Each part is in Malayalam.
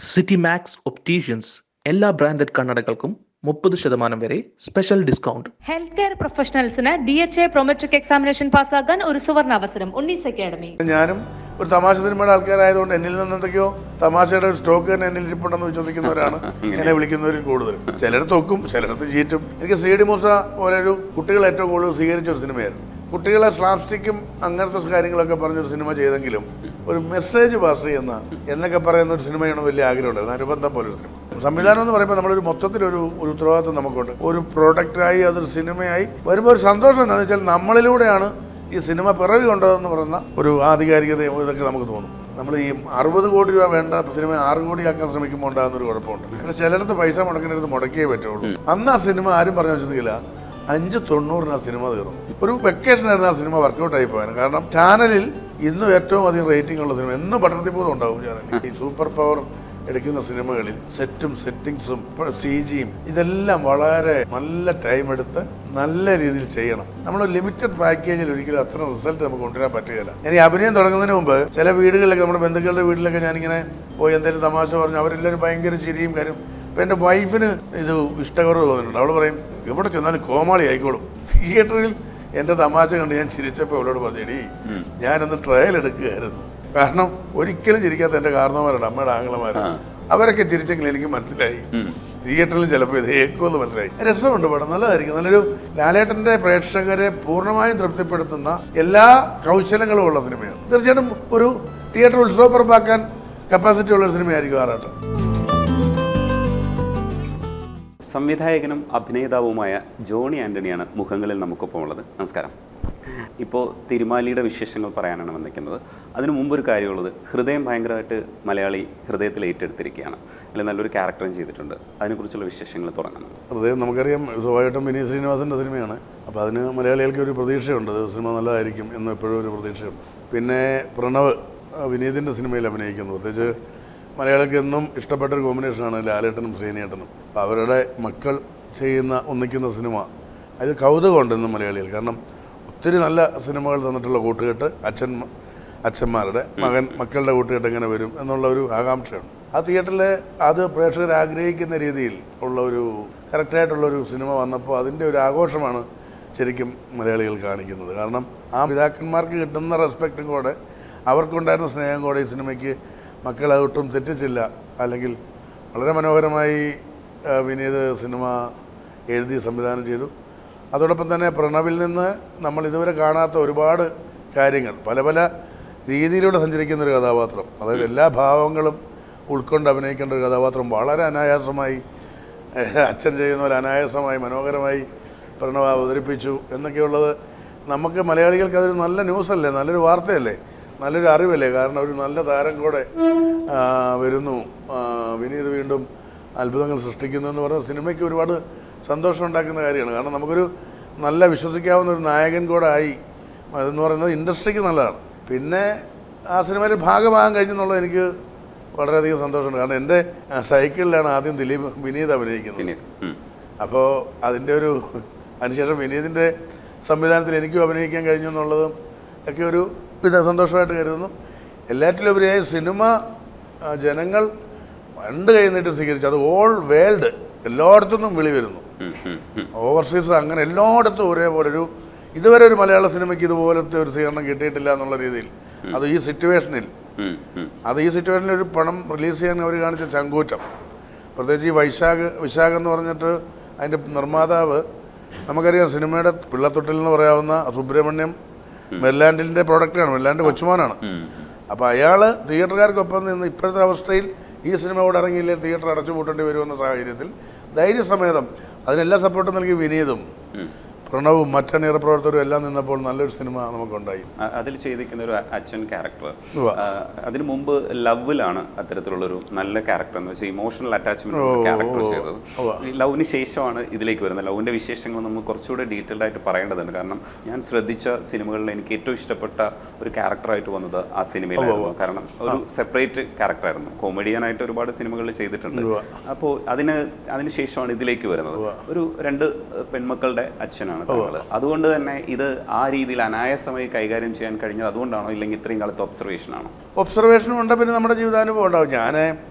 സിറ്റി മാക്സ് ഒപ്റ്റീഷ്യൻസ് എല്ലാ ബ്രാൻഡഡ് കണ്ണടകൾക്കും മുപ്പത് ശതമാനം വരെ സ്പെഷ്യൽ ഡിസ്കൗണ്ട് ഹെൽത്ത് കെയർ പ്രൊഫഷണൽസിന് D H A Prometric examination പാസ്സാകാൻ ഒരു സുവർണ അവസരം ഉണ്ണീസ് അക്കാഡമി ഞാനും ഒരു തമാശ സിനിമയുടെ ആൾക്കാരായതുകൊണ്ട് എന്നിൽ നിന്ന് എന്തൊക്കെയോ തമാശയുടെ ഒരു സ്റ്റോക്ക് തന്നെ എന്നിൽ ഇരിപ്പുണ്ടെന്ന് വിശ്വസിക്കുന്നവരാണ് എന്നെ വിളിക്കുന്നവരിൽ കൂടുതലും ചിലടത്ത് ഒക്കും ചിലടത്ത് ചീറ്റും എനിക്ക് സി ഡി മൂസ പോലെ ഒരു കുട്ടികൾ ഏറ്റവും കൂടുതൽ സ്വീകരിച്ച ഒരു സിനിമയായിരുന്നു കുട്ടികളെ സ്ലാപ്സ്റ്റിക്കും അങ്ങനത്തെ കാര്യങ്ങളൊക്കെ പറഞ്ഞൊരു സിനിമ ചെയ്തെങ്കിലും ഒരു മെസ്സേജ് പാസ് ചെയ്യുന്ന എന്നൊക്കെ പറയുന്ന ഒരു സിനിമ ചെയ്യണം വലിയ ആഗ്രഹമുണ്ടായിരുന്നു അനുബന്ധം പോലെ ഒരു സിനിമ സംവിധാനം എന്ന് പറയുമ്പോൾ നമ്മളൊരു മൊത്തത്തിലൊരു ഒരു ഉത്തരവാദിത്വം നമുക്കുണ്ട് ഒരു പ്രോഡക്റ്റായി അതൊരു സിനിമയായി വരുമ്പോൾ ഒരു സന്തോഷം എന്താണെന്ന് വെച്ചാൽ നമ്മളിലൂടെയാണ് ഈ സിനിമ പിറവി കൊണ്ടതെന്ന് പറയുന്ന ഒരു ആധികാരികതയും ഇതൊക്കെ നമുക്ക് തോന്നും നമ്മൾ ഈ അറുപത് കോടി രൂപ വേണ്ട സിനിമ ആറ് കോടിയാക്കാൻ ശ്രമിക്കുമ്പോൾ ഉണ്ടാകുന്ന ഒരു കുഴപ്പമുണ്ട് പിന്നെ ചിലയിടത്ത് പൈസ മുടക്കേണ്ടത് മുടക്കിയേ പറ്റുള്ളൂ അന്ന് ആ സിനിമ ആരും പറഞ്ഞു വെച്ചിട്ടില്ല അഞ്ച് തൊണ്ണൂറിന് ആ സിനിമ തീർന്നു ഒരു വെക്കേഷൻ ആയിരുന്നു ആ സിനിമ വർക്കൗട്ട് ആയി പോയാൽ കാരണം ചാനലിൽ ഇന്നും ഏറ്റവും അധികം റേറ്റിംഗ് ഉള്ള സിനിമ എന്നും പഠനത്തിൽ പോലും ഉണ്ടാവും ചാനലിൽ ഈ സൂപ്പർ പവർ എടുക്കുന്ന സിനിമകളിൽ സെറ്റും സെറ്റിങ്സും സി ജിയും ഇതെല്ലാം വളരെ നല്ല ടൈം എടുത്ത് നല്ല രീതിയിൽ ചെയ്യണം നമ്മൾ ലിമിറ്റഡ് പാക്കേജിൽ ഒരിക്കലും അത്ര റിസൾട്ട് നമുക്ക് കൊണ്ടുവരാൻ പറ്റുകയില്ല ഞാൻ ഈ അഭിനയം തുടങ്ങുന്നതിന് മുമ്പ് ചില വീടുകളിലൊക്കെ നമ്മുടെ ബന്ധുക്കളുടെ വീട്ടിലൊക്കെ ഞാനിങ്ങനെ പോയി എന്തെങ്കിലും തമാശ പറഞ്ഞു അവരെല്ലാവരും ഭയങ്കര ചിരിയും കാര്യം ഇപ്പം എൻ്റെ വൈഫിന് ഇത് ഇഷ്ടക്കുറവ് തോന്നുന്നുണ്ട് അവൾ പറയും എവിടെ ചെന്നാലും കോമാളി ആയിക്കോളും തിയേറ്ററിൽ എൻ്റെ തമാശ കണ്ട് ഞാൻ ചിരിച്ചപ്പോൾ അവളോട് പറഞ്ഞെടി ഞാനൊന്ന് ട്രയൽ എടുക്കുകയായിരുന്നു കാരണം ഒരിക്കലും ചിരിക്കാത്ത എൻ്റെ കാരണവന്മാരുണ്ട് അമ്മയുടെ ആംഗ്ലമാർ അവരൊക്കെ ചിരിച്ചെങ്കിൽ എനിക്ക് മനസ്സിലായി തിയേറ്ററിൽ ചിലപ്പോൾ ഇത് ഏക്കുമെന്ന് മനസ്സിലായി രസമുണ്ട് പടം നല്ലതായിരിക്കും നല്ലൊരു ലാലേട്ടൻ്റെ പ്രേക്ഷകരെ പൂർണ്ണമായും തൃപ്തിപ്പെടുത്തുന്ന എല്ലാ കൗശലങ്ങളും ഉള്ള സിനിമയാണ് തീർച്ചയായിട്ടും ഒരു തിയേറ്റർ ഉത്സവപ്പുറപ്പാക്കാൻ കപ്പാസിറ്റി ഉള്ള ഒരു സിനിമയായിരിക്കും ആറാട്ട് സംവിധായകനും അഭിനേതാവുമായ ജോണി ആൻ്റണിയാണ് മുഖങ്ങളിൽ നമുക്കൊപ്പം ഉള്ളത് നമസ്കാരം ഇപ്പോൾ തിരുമാലിയുടെ വിശേഷങ്ങൾ പറയാനാണ് വന്നിരിക്കുന്നത് അതിനു മുമ്പ് ഒരു കാര്യമുള്ളത് ഹൃദയം ഭയങ്കരമായിട്ട് മലയാളി ഹൃദയത്തിൽ ഏറ്റെടുത്തിരിക്കുകയാണ് അല്ലെങ്കിൽ നല്ലൊരു ക്യാരക്ടറും ചെയ്തിട്ടുണ്ട് അതിനെക്കുറിച്ചുള്ള വിശേഷങ്ങൾ തുടങ്ങണം ഹൃദയം നമുക്കറിയാം സ്വാഭാവികമായിട്ടും വിനീത് ശ്രീനിവാസൻ്റെ സിനിമയാണ് അപ്പോൾ അതിന് മലയാളികൾക്ക് ഒരു പ്രതീക്ഷയുണ്ട് അത് സിനിമ നല്ലതായിരിക്കും എന്ന് എപ്പോഴും ഒരു പ്രതീക്ഷയുണ്ട് പിന്നെ പ്രണവ് ആ, വിനീതിൻ്റെ സിനിമയിൽ അഭിനയിക്കുന്നു പ്രത്യേകിച്ച് മലയാളികൾക്ക് എന്നും ഇഷ്ടപ്പെട്ട ഒരു കോമ്പിനേഷനാണ് ലാലേട്ടനും ശ്രീനിയേട്ടനും അപ്പോൾ അവരുടെ മക്കൾ ചെയ്യുന്ന ഒന്നിക്കുന്ന സിനിമ അതിൽ കൗതുകമുണ്ട് ഇന്നും മലയാളികൾ കാരണം ഒത്തിരി നല്ല സിനിമകൾ തന്നിട്ടുള്ള കൂട്ടുകെട്ട് അച്ഛൻ അച്ഛന്മാരുടെ മകൻ മക്കളുടെ കൂട്ടുകെട്ട് എങ്ങനെ വരും എന്നുള്ള ഒരു ആകാംക്ഷയാണ് ആ തിയേറ്ററിൽ അത് പ്രേക്ഷകർ ആഗ്രഹിക്കുന്ന രീതിയിൽ ഉള്ള ഒരു കറക്റ്റായിട്ടുള്ള ഒരു സിനിമ വന്നപ്പോൾ അതിൻ്റെ ഒരു ആഘോഷമാണ് ശരിക്കും മലയാളികൾ കാണിക്കുന്നത് കാരണം ആ പിതാക്കന്മാർക്ക് കിട്ടുന്ന റെസ്പെക്റ്റും കൂടെ അവർക്കുണ്ടായിരുന്ന സ്നേഹം കൂടെ ഈ സിനിമയ്ക്ക് മക്കൾ അതൊട്ടും തെറ്റിച്ചില്ല അല്ലെങ്കിൽ വളരെ മനോഹരമായി ആ, വിനീത് സിനിമ എഴുതി സംവിധാനം ചെയ്തു അതോടൊപ്പം തന്നെ പ്രണവിൽ നിന്ന് നമ്മൾ ഇതുവരെ കാണാത്ത ഒരുപാട് കാര്യങ്ങൾ പല പല രീതിയിലൂടെ സഞ്ചരിക്കുന്ന ഒരു കഥാപാത്രം അതായത് എല്ലാ ഭാവങ്ങളും ഉൾക്കൊണ്ട് അഭിനയിക്കേണ്ട ഒരു കഥാപാത്രം വളരെ അനായാസമായി ഏഹ്, അച്ഛൻ ചെയ്യുന്ന പോലെ അനായാസമായി മനോഹരമായി പ്രണവ് അവതരിപ്പിച്ചു എന്നൊക്കെയുള്ളത് നമുക്ക് മലയാളികൾക്ക് അതൊരു നല്ല ന്യൂസല്ലേ നല്ലൊരു വാർത്തയല്ലേ നല്ലൊരു അറിവല്ലേ കാരണം ഒരു നല്ല താരം കൂടെ ആ, വരുന്നു ആ, വിനീത് വീണ്ടും അത്ഭുതങ്ങൾ സൃഷ്ടിക്കുന്നു എന്ന് പറഞ്ഞ സിനിമയ്ക്ക് ഒരുപാട് സന്തോഷം ഉണ്ടാക്കുന്ന കാര്യമാണ് കാരണം നമുക്കൊരു നല്ല വിശ്വസിക്കാവുന്ന ഒരു നായകൻ കൂടെ ആയി അതെന്ന് പറയുന്നത് ഇൻഡസ്ട്രിക്ക് നല്ലതാണ് പിന്നെ ആ സിനിമയിൽ ഭാഗമാകാൻ കഴിഞ്ഞെന്നുള്ളത് എനിക്ക് വളരെയധികം സന്തോഷമുണ്ട് കാരണം എൻ്റെ ആ, സൈക്കിളിലാണ് ആദ്യം ദിലീപ് വിനീത് അഭിനയിക്കുന്നത് പിന്നീട് ഉം. അപ്പോൾ അതിൻ്റെ ഒരു അതിനുശേഷം വിനീതിൻ്റെ സംവിധാനത്തിൽ എനിക്കും അഭിനയിക്കാൻ കഴിഞ്ഞു എന്നുള്ളതും ഒക്കെ ഒരു ഇത് സന്തോഷമായിട്ട് കരുതുന്നു എല്ലാറ്റിലുപരിയായി സിനിമ ആ, ജനങ്ങൾ പണ്ട് കഴിഞ്ഞിട്ട് സ്വീകരിച്ചു അത് ഓൾ വേൾഡ് എല്ലായിടത്തു നിന്നും വിളി വരുന്നു ഉം, ഉം, ഉം. ഓവർസീസ് അങ്ങനെ എല്ലായിടത്തും ഒരേപോലെ ഒരു ഇതുവരെ ഒരു മലയാള സിനിമയ്ക്ക് ഇതുപോലത്തെ ഒരു സ്വീകരണം കിട്ടിയിട്ടില്ല എന്നുള്ള രീതിയിൽ അത് ഈ സിറ്റുവേഷനിൽ ഉം, ഉം. അത് ഈ സിറ്റുവേഷനിൽ ഒരു പണം റിലീസ് ചെയ്യാൻ അവർ കാണിച്ച ചങ്കൂറ്റം പ്രത്യേകിച്ച് ഈ വൈശാഖ് വിശാഖ് എന്ന് പറഞ്ഞിട്ട് അതിൻ്റെ നിർമ്മാതാവ് നമുക്കറിയാം സിനിമയുടെ പിള്ളത്തൊട്ടിൽ എന്ന് പറയാവുന്ന സുബ്രഹ്മണ്യം മെല്ലാൻഡിൻ്റെ പ്രോഡക്റ്റാണ് മെല്ലാൻഡ് കൊച്ചുമോനാണ് അപ്പോൾ അയാൾ തിയേറ്ററുകാർക്കൊപ്പം നിന്ന് ഇപ്പോഴത്തെ അവസ്ഥയിൽ ഈ സിനിമ കൂടെ ഇറങ്ങിയില്ലേ തിയേറ്റർ അടച്ചു പൂട്ടേണ്ടി വരുമെന്ന സാഹചര്യത്തിൽ ധൈര്യസമേതം അതിനെല്ലാ സപ്പോർട്ടും നൽകി വിനീതും പ്രണവും മറ്റണിയറ പ്രവർത്തകരും എല്ലാം നിന്നപ്പോൾ നല്ലൊരു സിനിമ നമുക്കുണ്ടായി അ- അതിൽ ചെയ്തിരിക്കുന്ന ഒരു അ- അച്ഛൻ ക്യാരക്ടർ ഉവ്വ. അതിനു മുമ്പ് ലവിലാണ് അത്തരത്തിലുള്ളൊരു നല്ല ക്യാരക്ടർ എന്ന് വെച്ചാൽ ഇമോഷണൽ അറ്റാച്ച്മെന്റ് ക്യാരക്ടർ ചെയ്തത് ഈ ലവിന് ശേഷമാണ് ഇതിലേക്ക് വരുന്നത് ലവിന്റെ വിശേഷങ്ങൾ നമ്മൾ കുറച്ചുകൂടെ ഡീറ്റെയിൽഡ് ആയിട്ട് പറയേണ്ടതുണ്ട് കാരണം ഞാൻ ശ്രദ്ധിച്ച സിനിമകളിൽ എനിക്ക് ഏറ്റവും ഇഷ്ടപ്പെട്ട ഒരു ക്യാരക്ടറായിട്ട് വന്നത് ആ സിനിമയിലായിരുന്നു കാരണം ഒരു സെപ്പറേറ്റ് ക്യാരക്ടറായിരുന്നു കോമഡിയനായിട്ട് ഒരുപാട് സിനിമകളിൽ ചെയ്തിട്ടുണ്ട് അപ്പോൾ അതിന് അതിന് ശേഷമാണ് ഇതിലേക്ക് വരുന്നത് ഒരു രണ്ട് പെൺമക്കളുടെ അച്ഛനാണ് താങ്കൾ അതുകൊണ്ട് തന്നെ ഇത് ആ രീതിയിൽ അനായാസമായി കൈകാര്യം ചെയ്യാൻ കഴിഞ്ഞത് അതുകൊണ്ടാണോ ഇല്ലെങ്കിൽ ഇത്രയും കാലത്തെ ഒബ്സർവേഷൻ ആണോ ഒബ്സർവേഷനും ഉണ്ട് പിന്നെ നമ്മുടെ ജീവിതാനുഭവം ഉണ്ടാവും ഞാൻ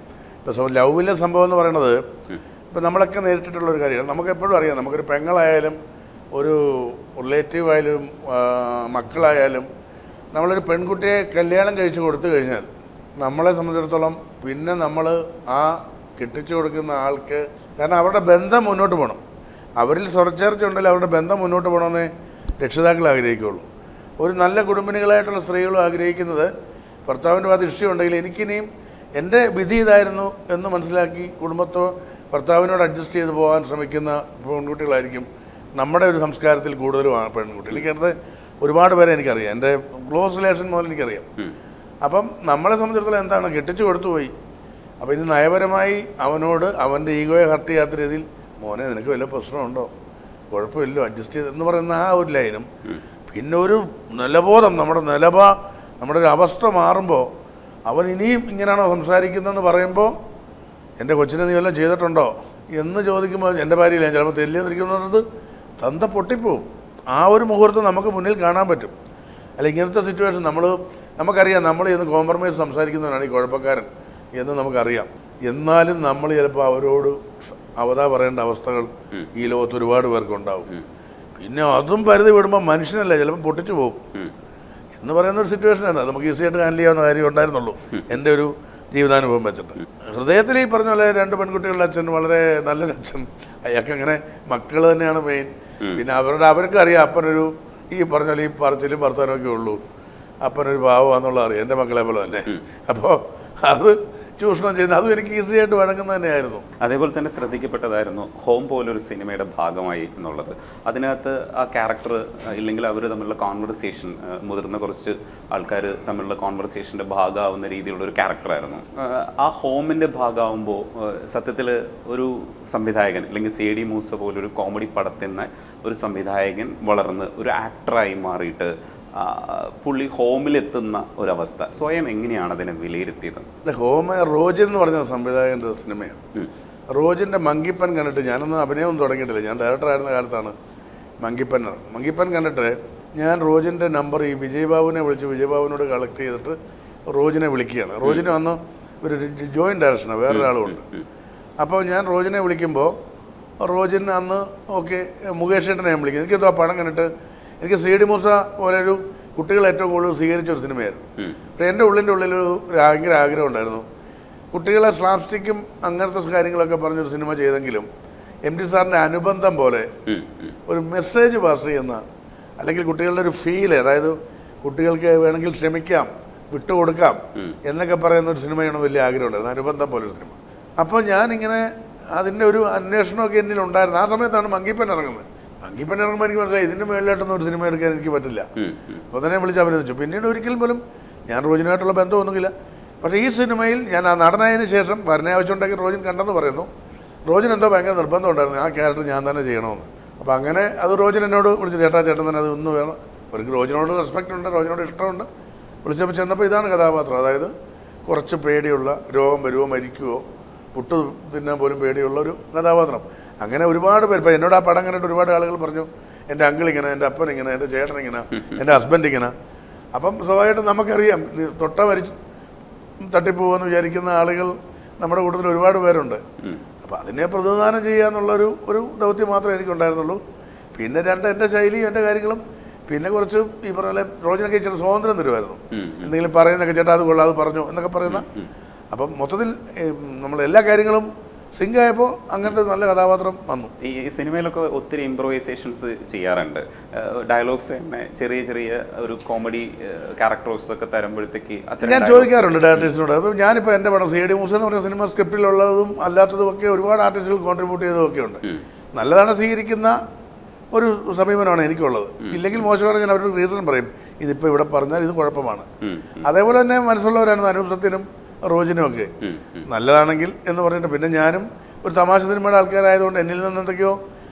ഇപ്പോൾ ലവിലെ സംഭവം എന്ന് പറയുന്നത് ഇപ്പം നമ്മളൊക്കെ നേരിട്ടിട്ടുള്ള ഒരു കാര്യമാണ് നമുക്ക് എപ്പോഴും അറിയാം നമുക്കൊരു പെങ്ങളായാലും ഒരു റിലേറ്റീവ് ആയാലും ആ, മക്കളായാലും നമ്മളൊരു പെൺകുട്ടിയെ കല്യാണം കഴിച്ചു കൊടുത്തു കഴിഞ്ഞാൽ നമ്മളെ സംബന്ധിച്ചിടത്തോളം പിന്നെ നമ്മൾ ആ കെട്ടിച്ചു കൊടുക്കുന്ന ആൾക്ക് കാരണം അവരുടെ ബന്ധം മുന്നോട്ട് പോകണം അവരിൽ സ്വരച്ചേർച്ച ഉണ്ടെങ്കിൽ അവരുടെ ബന്ധം മുന്നോട്ട് പോകണമെന്നേ രക്ഷിതാക്കൾ ആഗ്രഹിക്കുകയുള്ളൂ ഒരു നല്ല കുടുംബിനികളായിട്ടുള്ള സ്ത്രീകളും ആഗ്രഹിക്കുന്നത് ഭർത്താവിൻ്റെ ഭാഗത്ത് ഇഷ്ടമുണ്ടെങ്കിൽ എനിക്കിനിയും എൻ്റെ വിധി ഇതായിരുന്നു എന്ന് മനസ്സിലാക്കി കുടുംബത്തോ ഭർത്താവിനോട് അഡ്ജസ്റ്റ് ചെയ്ത് പോകാൻ ശ്രമിക്കുന്ന പെൺകുട്ടികളായിരിക്കും നമ്മുടെ ഒരു സംസ്കാരത്തിൽ കൂടുതലും ആ പെൺകുട്ടികൾ എനിക്കടുത്ത് ഒരുപാട് പേരെ എനിക്കറിയാം എൻ്റെ ക്ലോസ് റിലേഷൻ മുതൽ എനിക്കറിയാം അപ്പം നമ്മളെ സംബന്ധിച്ചിടത്തോളം എന്താണ് കെട്ടിച്ചു കൊടുത്തു പോയി അപ്പോൾ ഇനി നയപരമായി അവനോട് അവൻ്റെ ഈഗോയെ ഹർട്ട് ചെയ്യാത്ത രീതിയിൽ മോനെ നിനക്ക് വല്ല പ്രശ്നമുണ്ടോ കുഴപ്പമില്ലോ അഡ്ജസ്റ്റ് ചെയ്ത് എന്ന് പറയുന്ന ആ ഒരു ലൈനും പിന്നെ ഒരു നിലബോധം നമ്മുടെ നിലപ നമ്മുടെ ഒരു അവസ്ഥ മാറുമ്പോൾ അവൻ ഇനിയും ഇങ്ങനെയാണോ സംസാരിക്കുന്നതെന്ന് പറയുമ്പോൾ എൻ്റെ കൊച്ചിനെ നീ വല്ലതും ചെയ്തിട്ടുണ്ടോ എന്ന് ചോദിക്കുമ്പോൾ എൻ്റെ ഭാര്യയില്ല ചിലപ്പോൾ തെല്ലിയെന്നിരിക്കുന്നത് തന്ത പൊട്ടിപ്പോവും ആ ഒരു മുഹൂർത്തം നമുക്ക് മുന്നിൽ കാണാൻ പറ്റും അല്ല ഇങ്ങനത്തെ സിറ്റുവേഷൻ നമ്മൾ നമുക്കറിയാം നമ്മൾ ഇന്ന് കോംപ്രമൈസ് സംസാരിക്കുന്നവനാണ് ഈ കുഴപ്പക്കാരൻ എന്ന് നമുക്കറിയാം എന്നാലും നമ്മൾ ചിലപ്പോൾ അവരോട് അവതാ പറയേണ്ട അവസ്ഥകൾ ഈ ലോകത്ത് ഒരുപാട് പേർക്കുണ്ടാവും പിന്നെ അതും പരിധി വിടുമ്പോൾ മനുഷ്യനല്ല ചിലപ്പോൾ പൊട്ടിച്ചു പോകും എന്ന് പറയുന്ന ഒരു സിറ്റുവേഷനാണ് അത് നമുക്ക് ഈസി ആയിട്ട് ഹാൻഡിൽ ചെയ്യാവുന്ന കാര്യം ഉണ്ടായിരുന്നുള്ളൂ എൻ്റെ ഒരു ജീവിതാനുഭവം വെച്ചിട്ട് ഹൃദയത്തിൽ ഈ പറഞ്ഞ പോലെ രണ്ട് പെൺകുട്ടികളുടെ അച്ഛൻ വളരെ നല്ലൊരു അച്ഛൻ അയാൾക്ക് അങ്ങനെ മക്കൾ തന്നെയാണ് മെയിൻ പിന്നെ അവരുടെ അവർക്ക് അറിയാം അപ്പനൊരു ഈ പറഞ്ഞ പോലെ ഈ പറച്ചിലും വർത്തമാനമൊക്കെ ഉള്ളൂ അപ്പനൊരു ഭാവമാണെന്നുള്ള അറിയാം എൻ്റെ മക്കളെ പോലെ തന്നെ അപ്പോൾ അത് ചൂഷണം ചെയ്യുന്നത് അതും എനിക്ക് ഈസി ആയിട്ട് വഴങ്ങുന്നത് തന്നെയായിരുന്നു അതേപോലെ തന്നെ ശ്രദ്ധിക്കപ്പെട്ടതായിരുന്നു ഹോം പോലൊരു സിനിമയുടെ ഭാഗമായി എന്നുള്ളത് അതിനകത്ത് ആ ക്യാരക്ടർ ഇല്ലെങ്കിൽ അവർ തമ്മിലുള്ള കോൺവെർസേഷൻ മുതിർന്ന കുറച്ച് ആൾക്കാർ തമ്മിലുള്ള കോൺവെർസേഷൻ്റെ ഭാഗമാവുന്ന രീതിയിലുള്ള ഒരു ക്യാരക്ടറായിരുന്നു ആ ഹോമിൻ്റെ ഭാഗമാകുമ്പോൾ സത്യത്തിൽ ഒരു സംവിധായകൻ അല്ലെങ്കിൽ സി ഡി മൂസ പോലൊരു കോമഡി പടത്തുന്ന ഒരു സംവിധായകൻ വളർന്ന് ഒരു ആക്ടറായി മാറിയിട്ട് ആ, പുള്ളി ഹോമിലെത്തുന്ന ഒരവസ്ഥ സ്വയം എങ്ങനെയാണ് അതിനെ വിലയിരുത്തിയത് ഇത് ഹോമ റോജൻ എന്ന് പറഞ്ഞ സംവിധായകൻ്റെ സിനിമയാണ് ഉം. റോജിൻ്റെ മങ്കിപ്പൻ കണ്ടിട്ട് ഞാനൊന്നും അഭിനയമൊന്നും തുടങ്ങിയിട്ടില്ല ഞാൻ ഡയറക്ടറായിരുന്ന കാലത്താണ് മങ്കിപ്പൻ മങ്കിപ്പൻ കണ്ടിട്ട് ഞാൻ റോജിൻ്റെ നമ്പർ ഈ വിജയബാബുവിനെ വിളിച്ച് വിജയബാബുവിനോട് കളക്ട് ചെയ്തിട്ട് റോജിനെ വിളിക്കുകയാണ് റോജിന് വന്ന് ഒരു ജോയിൻറ്റ് ഡയറക്ഷനാണ് വേറൊരാളുമുണ്ട് അപ്പോൾ ഞാൻ റോജിനെ വിളിക്കുമ്പോൾ റോജിൻ അന്ന് ഓക്കെ മുകേഷ് ഏട്ടനെ ഞാൻ വിളിക്കുന്നത് എനിക്കെന്തോ ആ പടം കണ്ടിട്ട് എനിക്ക് സി ഡി മൂസ പോലെ ഒരു കുട്ടികൾ ഏറ്റവും കൂടുതൽ സ്വീകരിച്ച ഒരു സിനിമയായിരുന്നു ഉം. പക്ഷേ എൻ്റെ ഉള്ളിൻ്റെ ഉള്ളിലൊരു ഭയങ്കര ആഗ്രഹം ഉണ്ടായിരുന്നു കുട്ടികളെ സ്ലാപ്സ്റ്റിക്കും അങ്ങനത്തെ കാര്യങ്ങളൊക്കെ പറഞ്ഞൊരു സിനിമ ചെയ്തെങ്കിലും എം ടി സാറിൻ്റെ അനുബന്ധം പോലെ ഉം, ഉം. ഒരു മെസ്സേജ് പാസ് ചെയ്യുന്ന അല്ലെങ്കിൽ കുട്ടികളുടെ ഒരു ഫീൽ അതായത് കുട്ടികൾക്ക് വേണമെങ്കിൽ ക്ഷമിക്കാം വിട്ടുകൊടുക്കാം എന്നൊക്കെ പറയുന്ന ഒരു സിനിമ ചെയ്യണം വലിയ ആഗ്രഹമുണ്ടായിരുന്നു അനുബന്ധം പോലെ ഒരു സിനിമ അപ്പോൾ ഞാനിങ്ങനെ അതിൻ്റെ ഒരു അന്വേഷണമൊക്കെ എന്നിൽ ഉണ്ടായിരുന്നു ആ സമയത്താണ് മങ്കിപ്പൻ ഇറങ്ങുന്നത് മങ്കിപ്പൻ ഇറങ്ങുമ്പോൾ എനിക്ക് മനസ്സിലായി ഇതിൻ്റെ മേളിലായിട്ടൊന്നും ഒരു സിനിമ എടുക്കാൻ എനിക്ക് പറ്റില്ല ഉം, ഉം. അപ്പോൾ തന്നെ വിളിച്ച് അഭിനന്ദിച്ചു പിന്നീട് ഒരിക്കൽ പോലും ഞാൻ റോജിനായിട്ടുള്ള ബന്ധമൊന്നുമില്ല പക്ഷേ ഈ സിനിമയിൽ ഞാൻ ആ നടനായതിനു ശേഷം വരനെ ആവശ്യമുണ്ടെങ്കിൽ റോജിൻ കണ്ടെന്ന് പറയുന്നു റോജിൻ എന്തോ ഭയങ്കര നിർബന്ധം ഉണ്ടായിരുന്നു ആ ക്യാരക്ടർ ഞാൻ തന്നെ ചെയ്യണമെന്ന് അപ്പോൾ അങ്ങനെ അത് റോജിൻ എന്നോട് വിളിച്ച് ചേട്ടാ ചേട്ടൻ തന്നെ അത് ഒന്ന് വേണം അവർക്ക് റോജിനോട് റെസ്പെക്റ്റ് ഉണ്ട് റോജിനോട് ഇഷ്ടമുണ്ട് വിളിച്ചപ്പോൾ ചെന്നപ്പോൾ ഇതാണ് കഥാപാത്രം അതായത് കുറച്ച് പേടിയുള്ള രോഗം വരുമോ മരിക്കുമോ പുട്ട് തിന്നാൻ പോലും പേടിയുള്ള ഒരു കഥാപാത്രം അങ്ങനെ ഒരുപാട് പേര് ഇപ്പം എന്നോട് ആ പടം കണ്ടിട്ട് ഒരുപാട് ആളുകൾ പറഞ്ഞു എൻ്റെ അങ്കിൾ ഇങ്ങനെ എൻ്റെ അപ്പൻ ഇങ്ങനെ എൻ്റെ ചേട്ടൻ ഇങ്ങനെ എൻ്റെ ഹസ്ബൻഡ് ഇങ്ങനെ അപ്പം സ്വാഭാവികമായിട്ടും നമുക്കറിയാം ഇത് തൊട്ട മരിച്ച് തട്ടിപ്പോകുമെന്ന് വിചാരിക്കുന്ന ആളുകൾ നമ്മുടെ കൂട്ടത്തിൽ ഒരുപാട് പേരുണ്ട് അപ്പോൾ അതിനെ പ്രതിനിധാനം ചെയ്യുക എന്നുള്ളൊരു ഒരു ദൗത്യം മാത്രമേ എനിക്കുണ്ടായിരുന്നുള്ളൂ പിന്നെ രണ്ട് എൻ്റെ ശൈലിയും എൻ്റെ കാര്യങ്ങളും പിന്നെ കുറച്ച് ഈ പറഞ്ഞ പോലെ റോജിനൊക്കെ ഇച്ചിരി സ്വാതന്ത്ര്യം തരുമായിരുന്നു എന്തെങ്കിലും പറയുന്നൊക്കെ ചേട്ടാ അത് കൊള്ളാം അത് പറഞ്ഞു എന്നൊക്കെ പറയുന്ന അപ്പം മൊത്തത്തിൽ നമ്മൾ എല്ലാ കാര്യങ്ങളും സിങ്ക് ആയപ്പോൾ അങ്ങനത്തെ നല്ല കഥാപാത്രം വന്നു ഈ സിനിമയിലൊക്കെ ഒത്തിരി ഇംപ്രവൈസേഷൻസ് ചെയ്യാറുണ്ട് ഡയലോഗ്സ് തന്നെ ചെറിയ ചെറിയ ഒരു കോമഡി ക്യാരക്ടേഴ്സ് ഒക്കെ തരുമ്പോഴത്തേക്ക് അത്തരം ഞാൻ dialogues- ചോദിക്കാറുണ്ട് ഡയറക്ടേഴ്സിനോട് അപ്പോൾ ഞാനിപ്പോൾ എൻ്റെ പടം സി ഡി മൂസ എന്ന് പറയുന്ന സിനിമ സ്ക്രിപ്റ്റിലുള്ളതും അല്ലാത്തതും ഒക്കെ ഒരുപാട് ആർട്ടിസ്റ്റുകൾ കോൺട്രിബ്യൂട്ട് ചെയ്തതൊക്കെ ഉണ്ട് നല്ലതാണ് സ്വീകരിക്കുന്ന ഒരു സമീപനമാണ് എനിക്കുള്ളത് ഇല്ലെങ്കിൽ മോശമാണ് ഞാൻ അവരുടെ റീസൺ പറയും ഇതിപ്പോൾ ഇവിടെ പറഞ്ഞാൽ ഇത് കുഴപ്പമാണ് ഉം, അതേപോലെ തന്നെ മനസ്സുള്ളവരാണ് അനൂപ് സത്യനും റോജിനും ഒക്കെ ഉം, ഉം. നല്ലതാണെങ്കിൽ എന്ന് പറഞ്ഞിട്ട് പിന്നെ ഞാനും ഒരു തമാശ സിനിമയുടെ ആൾക്കാരായതുകൊണ്ട് എന്നിൽ നിന്ന് എന്തൊക്കെയോ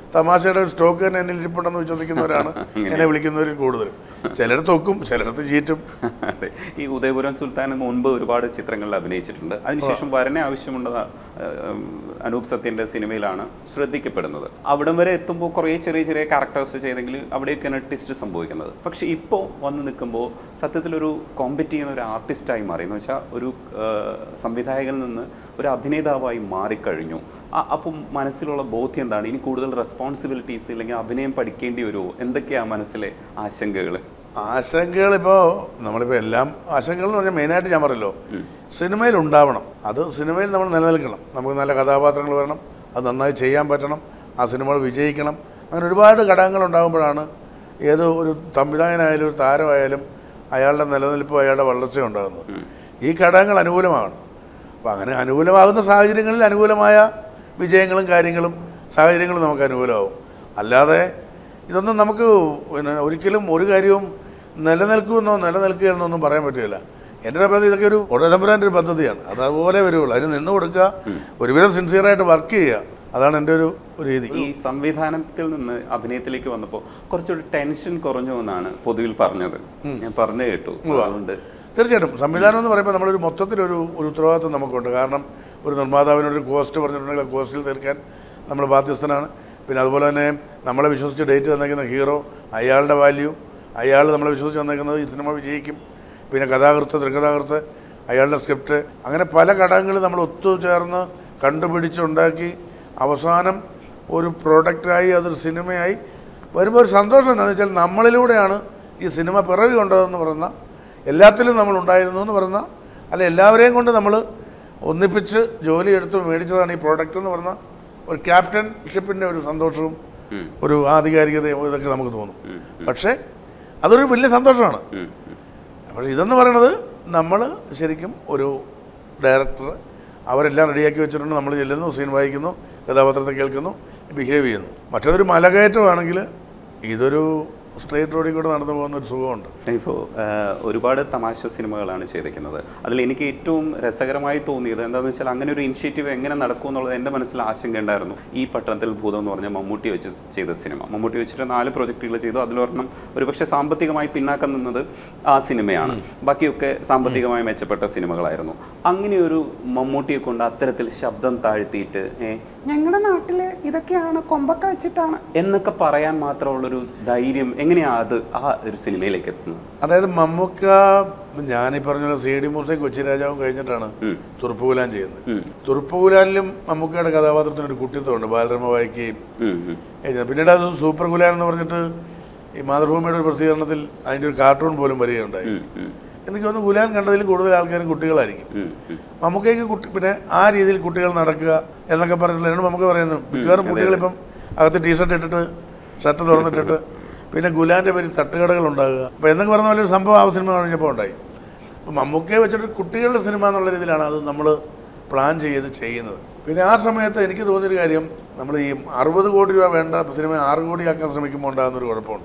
തമാശയുടെ ഒരു സ്റ്റോക്ക് തന്നെ എന്നിൽ ഇരിപ്പുണ്ടെന്ന് വിശ്വസിക്കുന്നവരാണ് എന്നെ വിളിക്കുന്നവരിൽ കൂടുതലും ചിലടത്ത് ഒക്കും ചിലടത്ത് ചീറ്റും അതെ ഈ ഉദയപുരം സുൽത്താൻ മുൻപ് ഒരുപാട് ചിത്രങ്ങളിൽ അഭിനയിച്ചിട്ടുണ്ട് അതിനുശേഷം വരനെ ആവശ്യമുണ്ട ഉം, അനൂപ് സത്യന്റെ സിനിമയിലാണ് ശ്രദ്ധിക്കപ്പെടുന്നത് അവിടം വരെ എത്തുമ്പോൾ കുറേ ചെറിയ ചെറിയ ക്യാരക്ടേഴ്സ് ചെയ്തെങ്കിൽ അവിടെയൊക്കെയാണ് ട്വിസ്റ്റ് സംഭവിക്കുന്നത് പക്ഷെ ഇപ്പോൾ വന്ന് നിൽക്കുമ്പോൾ സത്യത്തിലൊരു കോമ്പറ്റ് ചെയ്യുന്ന ഒരു ആർട്ടിസ്റ്റായി മാറി എന്ന് വെച്ചാൽ ഒരു ആ, സംവിധായകനിൽ നിന്ന് ഒരു അഭിനേതാവായി മാറിക്കഴിഞ്ഞു ആ- അപ്പം മനസ്സിലുള്ള ബോധ്യം എന്താണ് ഇനി കൂടുതൽ റെസ്പോൺസിബിലിറ്റീസ് ഇല്ലെങ്കിൽ അഭിനയം പഠിക്കേണ്ടി വരുമോ എന്തൊക്കെയാണ് മനസ്സിലെ ആശങ്കകൾ ആശങ്കകൾ ഇപ്പോൾ നമ്മളിപ്പോൾ എല്ലാം ആശങ്കകൾ എന്ന് പറഞ്ഞാൽ മെയിനായിട്ട് ഞാൻ പറയല്ലോ സിനിമയിൽ ഉണ്ടാവണം അത് സിനിമയിൽ നമ്മൾ നിലനിൽക്കണം നമുക്ക് നല്ല കഥാപാത്രങ്ങൾ വരണം അത് നന്നായി ചെയ്യാൻ പറ്റണം ആ സിനിമകൾ വിജയിക്കണം അങ്ങനെ ഒരുപാട് ഘടകങ്ങൾ ഉണ്ടാകുമ്പോഴാണ് ഏത് ഒരു സംവിധായകനായാലും ഒരു താരമായാലും അയാളുടെ നിലനിൽപ്പ് അയാളുടെ വളർച്ച ഉണ്ടാകുന്നത് ഈ ഘടകങ്ങൾ അനുകൂലമാകണം അപ്പോൾ അങ്ങനെ അനുകൂലമാകുന്ന സാഹചര്യങ്ങളിൽ അനുകൂലമായ വിജയങ്ങളും കാര്യങ്ങളും സാഹചര്യങ്ങളും നമുക്ക് അനുകൂലമാവും അല്ലാതെ ഇതൊന്നും നമുക്ക് പിന്നെ ഒരിക്കലും ഒരു കാര്യവും നിലനിൽക്കുമെന്നോ നിലനിൽക്കുകയെന്നൊന്നും പറയാൻ പറ്റില്ല എൻ്റെ അഭിപ്രായത്തിൽ ഇതൊക്കെ ഒരു ഉടതമ്പുരാൻ്റെ ഒരു പദ്ധതിയാണ് അത് അതുപോലെ വരുള്ളൂ അതിന് നിന്ന് കൊടുക്കുക ഒരുവിധം സിൻസിയറായിട്ട് വർക്ക് ചെയ്യുക അതാണ് എൻ്റെ ഒരു ഒരു രീതി ഈ സംവിധാനത്തിൽ നിന്ന് അഭിനയത്തിലേക്ക് വന്നപ്പോൾ കുറച്ചൊരു ടെൻഷൻ കുറഞ്ഞു എന്നാണ് പൊതുവിൽ പറഞ്ഞത് ഞാൻ പറഞ്ഞു കേട്ടു അതുകൊണ്ട് തീർച്ചയായിട്ടും സംവിധാനം എന്ന് പറയുമ്പോൾ നമ്മളൊരു മൊത്തത്തിലൊരു ഒരു ഉത്തരവാദിത്വം നമുക്കുണ്ട് കാരണം ഒരു നിർമ്മാതാവിനൊരു കോസ്റ്റ് പറഞ്ഞിട്ടുണ്ടെങ്കിൽ ആ കോസ്റ്റിൽ തീർക്കാൻ നമ്മൾ ബാധ്യസ്ഥനാണ് പിന്നെ അതുപോലെ തന്നെ നമ്മളെ വിശ്വസിച്ച് ഡേറ്റ് തന്നേക്കുന്ന ഹീറോ അയാളുടെ വാല്യൂ അയാൾ നമ്മളെ വിശ്വസിച്ച് തന്നേക്കുന്നത് ഈ സിനിമ വിജയിക്കും പിന്നെ കഥാകൃത്ത് തിരക്കഥാകൃത്ത് അയാളുടെ സ്ക്രിപ്റ്റ് അങ്ങനെ പല ഘടകങ്ങളും നമ്മൾ ഒത്തുചേർന്ന് കണ്ടുപിടിച്ചുണ്ടാക്കി അവസാനം ഒരു പ്രോഡക്റ്റായി അതൊരു സിനിമയായി വരുമ്പോൾ ഒരു സന്തോഷം എന്താണെന്ന് വെച്ചാൽ നമ്മളിലൂടെയാണ് ഈ സിനിമ പിറവി കൊണ്ടതെന്ന് പറയുന്ന എല്ലാത്തിലും നമ്മൾ ഉണ്ടായിരുന്നു എന്ന് പറയുന്ന അല്ല എല്ലാവരെയും കൊണ്ട് നമ്മൾ ഒന്നിപ്പിച്ച് ജോലി എടുത്ത് മേടിച്ചതാണ് ഈ പ്രോഡക്റ്റ് എന്ന് പറഞ്ഞ ഒരു ക്യാപ്റ്റൻഷിപ്പിൻ്റെ ഒരു സന്തോഷവും ഒരു ആധികാരികതയും ഇതൊക്കെ നമുക്ക് തോന്നും പക്ഷേ അതൊരു വലിയ സന്തോഷമാണ് ഉം, ഉം. അപ്പോൾ ഇതെന്ന് പറയുന്നത് നമ്മൾ ശരിക്കും ഒരു ഡയറക്ടർ അവരെല്ലാം റെഡിയാക്കി വെച്ചിട്ടുണ്ട് നമ്മൾ ചെല്ലുന്നു സീൻ വായിക്കുന്നു കഥാപാത്രത്തെ കേൾക്കുന്നു ബിഹേവ് ചെയ്യുന്നു മറ്റേതൊരു മലകയറ്റമാണെങ്കിൽ ഇതൊരു സ്ട്രേറ്റ് റോഡിൽ കൂടെ നടന്നു പോകുന്ന ഒരു സുഖമുണ്ട് ഇപ്പോൾ ഒരുപാട് തമാശ സിനിമകളാണ് ചെയ്തിരിക്കുന്നത് അതിൽ എനിക്ക് ഏറ്റവും രസകരമായി തോന്നിയത് എന്താണെന്ന് വെച്ചാൽ അങ്ങനെ ഒരു ഇനിഷ്യേറ്റീവ് എങ്ങനെ നടക്കും എന്നുള്ളത് എൻ്റെ മനസ്സിൽ ആശങ്ക ഉണ്ടായിരുന്നു ഈ പട്ടണത്തിൽ ഭൂതം എന്ന് പറഞ്ഞ മമ്മൂട്ടി വെച്ച് ചെയ്ത സിനിമ മമ്മൂട്ടി വെച്ചിട്ട് നാല് പ്രൊജക്റ്റുകൾ ചെയ്തു അതിലൊരെണ്ണം ഒരുപക്ഷെ സാമ്പത്തികമായി പിന്നാക്കം നിന്നത് ആ സിനിമയാണ് ബാക്കിയൊക്കെ സാമ്പത്തികമായി മെച്ചപ്പെട്ട സിനിമകളായിരുന്നു അങ്ങനെ ഒരു മമ്മൂട്ടിയെ കൊണ്ട് അത്തരത്തിൽ ശബ്ദം താഴ്ത്തിയിട്ട് ഏ, ഞങ്ങളുടെ നാട്ടില് ഇതൊക്കെയാണ് കൊമ്പൊക്കെ വെച്ചിട്ടാണ് എന്നൊക്കെ പറയാൻ മാത്രമുള്ളൊരു ധൈര്യം എങ്ങനെയാ അത് ആ ഒരു സിനിമയിലേക്ക് എത്തുന്നത് അതായത് മമ്മൂക്ക ഞാനീ പറഞ്ഞ പോലെ സി ഡി മൂസയും കൊച്ചി രാജാവും കഴിഞ്ഞിട്ടാണ് ഉം. തുറുപ്പുകുലാൻ ചെയ്യുന്നത് ഉം. തുറുപ്പുകുലാനിലും മമ്മൂക്കയുടെ കഥാപാത്രത്തിന് ഒരു കുട്ടിത്വമുണ്ട് ബാലരമ വായിക്കുകയും ഉം, ഉം. ചെയ്യുന്നത് പിന്നീട് അത് സൂപ്പർ ഗുലാൻ എന്ന് പറഞ്ഞിട്ട് ഈ മാതൃഭൂമിയുടെ ഒരു പ്രസിദ്ധീകരണത്തിൽ അതിൻ്റെ ഒരു കാർട്ടൂൺ പോലും വരികയുണ്ടായി ഉം, ഉം. എനിക്ക് തോന്നുന്നു ഗുലാൻ കണ്ടതിൽ കൂടുതൽ ആൾക്കാരും കുട്ടികളായിരിക്കും ഉം, ഉം. മമ്മൂക്കയ്ക്ക് കുട്ടി പിന്നെ ആ രീതിയിൽ കുട്ടികൾ നടക്കുക എന്നൊക്കെ പറഞ്ഞിട്ടുള്ള എന്നോട് നമുക്ക് പറയുന്നു മിക്കവാറും കുട്ടികളിപ്പം അകത്ത് ടീഷർട്ട് ഇട്ടിട്ട് ഷർട്ട് തുറന്നിട്ടിട്ട് പിന്നെ ഗുലാൻ്റെ പേരിൽ തട്ടുകടകൾ ഉണ്ടാകുക അപ്പോൾ എന്നൊക്കെ പറഞ്ഞ പോലെ ഒരു സംഭവം ആ സിനിമ കഴിഞ്ഞപ്പോൾ ഉണ്ടായി അപ്പോൾ മമ്മൂക്കയെ വെച്ചിട്ട് കുട്ടികളുടെ സിനിമ എന്നുള്ള രീതിയിലാണ് അത് നമ്മൾ പ്ലാൻ ചെയ്ത് ചെയ്യുന്നത് പിന്നെ ആ സമയത്ത് എനിക്ക് തോന്നിയൊരു കാര്യം നമ്മൾ ഈ അറുപത് കോടി രൂപ വേണ്ട സിനിമ ആറ് കോടിയാക്കാൻ ശ്രമിക്കുമ്പോൾ ഉണ്ടാകുന്നൊരു കുഴപ്പമുണ്ട്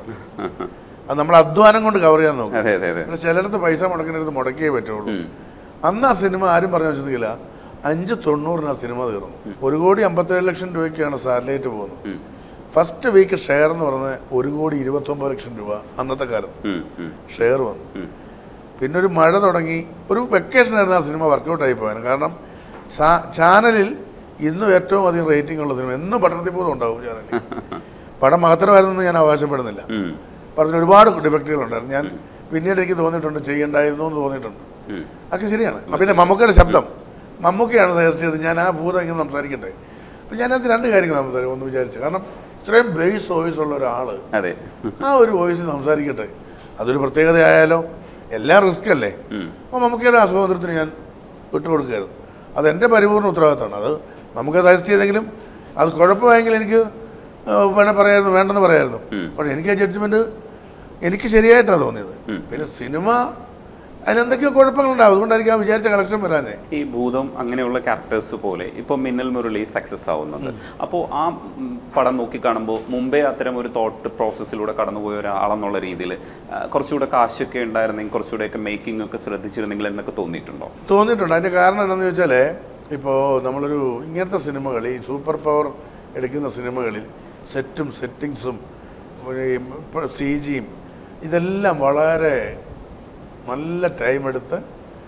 അത് നമ്മൾ അധ്വാനം കൊണ്ട് കവർ ചെയ്യാൻ നോക്കും അതെ അതെ അതെ പിന്നെ ചിലയിടത്ത് പൈസ മുടക്കുന്നിടത്ത് മുടക്കിയേ പറ്റുള്ളൂ ഉം. അന്ന് ആ സിനിമ ആരും പറഞ്ഞു വെച്ചിട്ടില്ല അഞ്ച് തൊണ്ണൂറിന് ആ സിനിമ തീർന്നു ഒരു കോടി അമ്പത്തേഴ് ലക്ഷം രൂപയ്ക്കാണ് സാറ്റലൈറ്റ് പോകുന്നത് ഉം. ഫസ്റ്റ് വീക്ക് ഷെയർ എന്ന് പറയുന്നത് ഒരു കോടി ഇരുപത്തൊമ്പത് ലക്ഷം രൂപ അന്നത്തെ കാലത്ത് ഉം, ഉം, ഷെയർ വന്നു ഉം. പിന്നെ ഒരു മഴ തുടങ്ങി ഒരു വെക്കേഷനായിരുന്നു ആ സിനിമ വർക്കൗട്ടായി പോകാൻ കാരണം ചാ- ചാനലിൽ ഇന്നും ഏറ്റവും അധികം റേറ്റിംഗ് ഉള്ള സിനിമ എന്നും പട്ടണത്തിൽ പോലും ഉണ്ടാവും ചാനലിൽ പടം മാത്രമായിരുന്നെന്ന് ഞാൻ അവകാശപ്പെടുന്നില്ല ഉം, പറഞ്ഞ ഒരുപാട് ഡിഫക്റ്റുകളുണ്ടായിരുന്നു ഞാൻ പിന്നീട് എനിക്ക് തോന്നിയിട്ടുണ്ട് ചെയ്യണ്ടായിരുന്നു എന്ന് തോന്നിയിട്ടുണ്ട് ഉം. അതൊക്കെ ശരിയാണ് അപ്പൊ പിന്നെ മമ്മൂക്കയുടെ ശബ്ദം മമ്മൂക്കയാണ് സജസ്റ്റ് ചെയ്തത് ഞാൻ ആ ഭൂതം ഇങ്ങനെ സംസാരിക്കട്ടെ അപ്പം ഞാനത് രണ്ട് കാര്യങ്ങളാണ് സംസാരിക്കും ഒന്ന് വിചാരിച്ചു കാരണം ഇത്രയും ബേസ് വോയിസ് ഉള്ള ഒരാൾ അതെ ആ ഒരു വോയിസ് സംസാരിക്കട്ടെ അതൊരു പ്രത്യേകതയായാലോ എല്ലാം റിസ്ക് അല്ലേ ഉം. അപ്പോൾ മമ്മൂക്കയുടെ ആ സ്വാതന്ത്ര്യത്തിന് ഞാൻ വിട്ടുകൊടുക്കുകയായിരുന്നു അത് എൻ്റെ പരിപൂർണ്ണ ഉത്തരവാദിത്തമാണ് അത് നമുക്ക് സജസ്റ്റ് ചെയ്തെങ്കിലും അത് കുഴപ്പമായെങ്കിൽ എനിക്ക് ആ, വേണേ പറയായിരുന്നു വേണ്ടെന്ന് പറയായിരുന്നു ഉം. പക്ഷേ എനിക്ക് ആ ജഡ്ജ്മെൻറ്റ് എനിക്ക് ശരിയായിട്ടാണ് തോന്നിയത് ഉം. പിന്നെ സിനിമ അതിനെന്തൊക്കെയോ കുഴപ്പങ്ങളുണ്ടാവും അതുകൊണ്ടായിരിക്കും ആ വിചാരിച്ച കളക്ഷൻ വരാനേ ഈ ഭൂതം അങ്ങനെയുള്ള ക്യാരക്ടേഴ്സ് പോലെ ഇപ്പോൾ മിന്നൽ മുരളി സക്സസ് ആവുന്നുണ്ട് അപ്പോൾ ആ ഉം, പടം നോക്കി കാണുമ്പോൾ മുമ്പേ അത്തരം ഒരു തോട്ട് പ്രോസസ്സിലൂടെ കടന്നുപോയ ഒരാളെന്നുള്ള രീതിയിൽ കുറച്ചുകൂടെ കാശൊക്കെ ഉണ്ടായിരുന്നെങ്കിൽ കുറച്ചുകൂടെയൊക്കെ മേക്കിംഗ് ഒക്കെ ശ്രദ്ധിച്ചിരുന്നെങ്കിൽ എന്നൊക്കെ തോന്നിയിട്ടുണ്ടോ തോന്നിയിട്ടുണ്ട് അതിൻ്റെ കാരണം എന്താണെന്ന് ചോദിച്ചാൽ ഇപ്പോൾ നമ്മളൊരു ഇങ്ങനത്തെ സിനിമകൾ ഈ സൂപ്പർ പവർ എടുക്കുന്ന സിനിമകളിൽ സെറ്റും സെറ്റിങ്സും സി ജിയും ഇതെല്ലാം വളരെ നല്ല ടൈം എടുത്ത്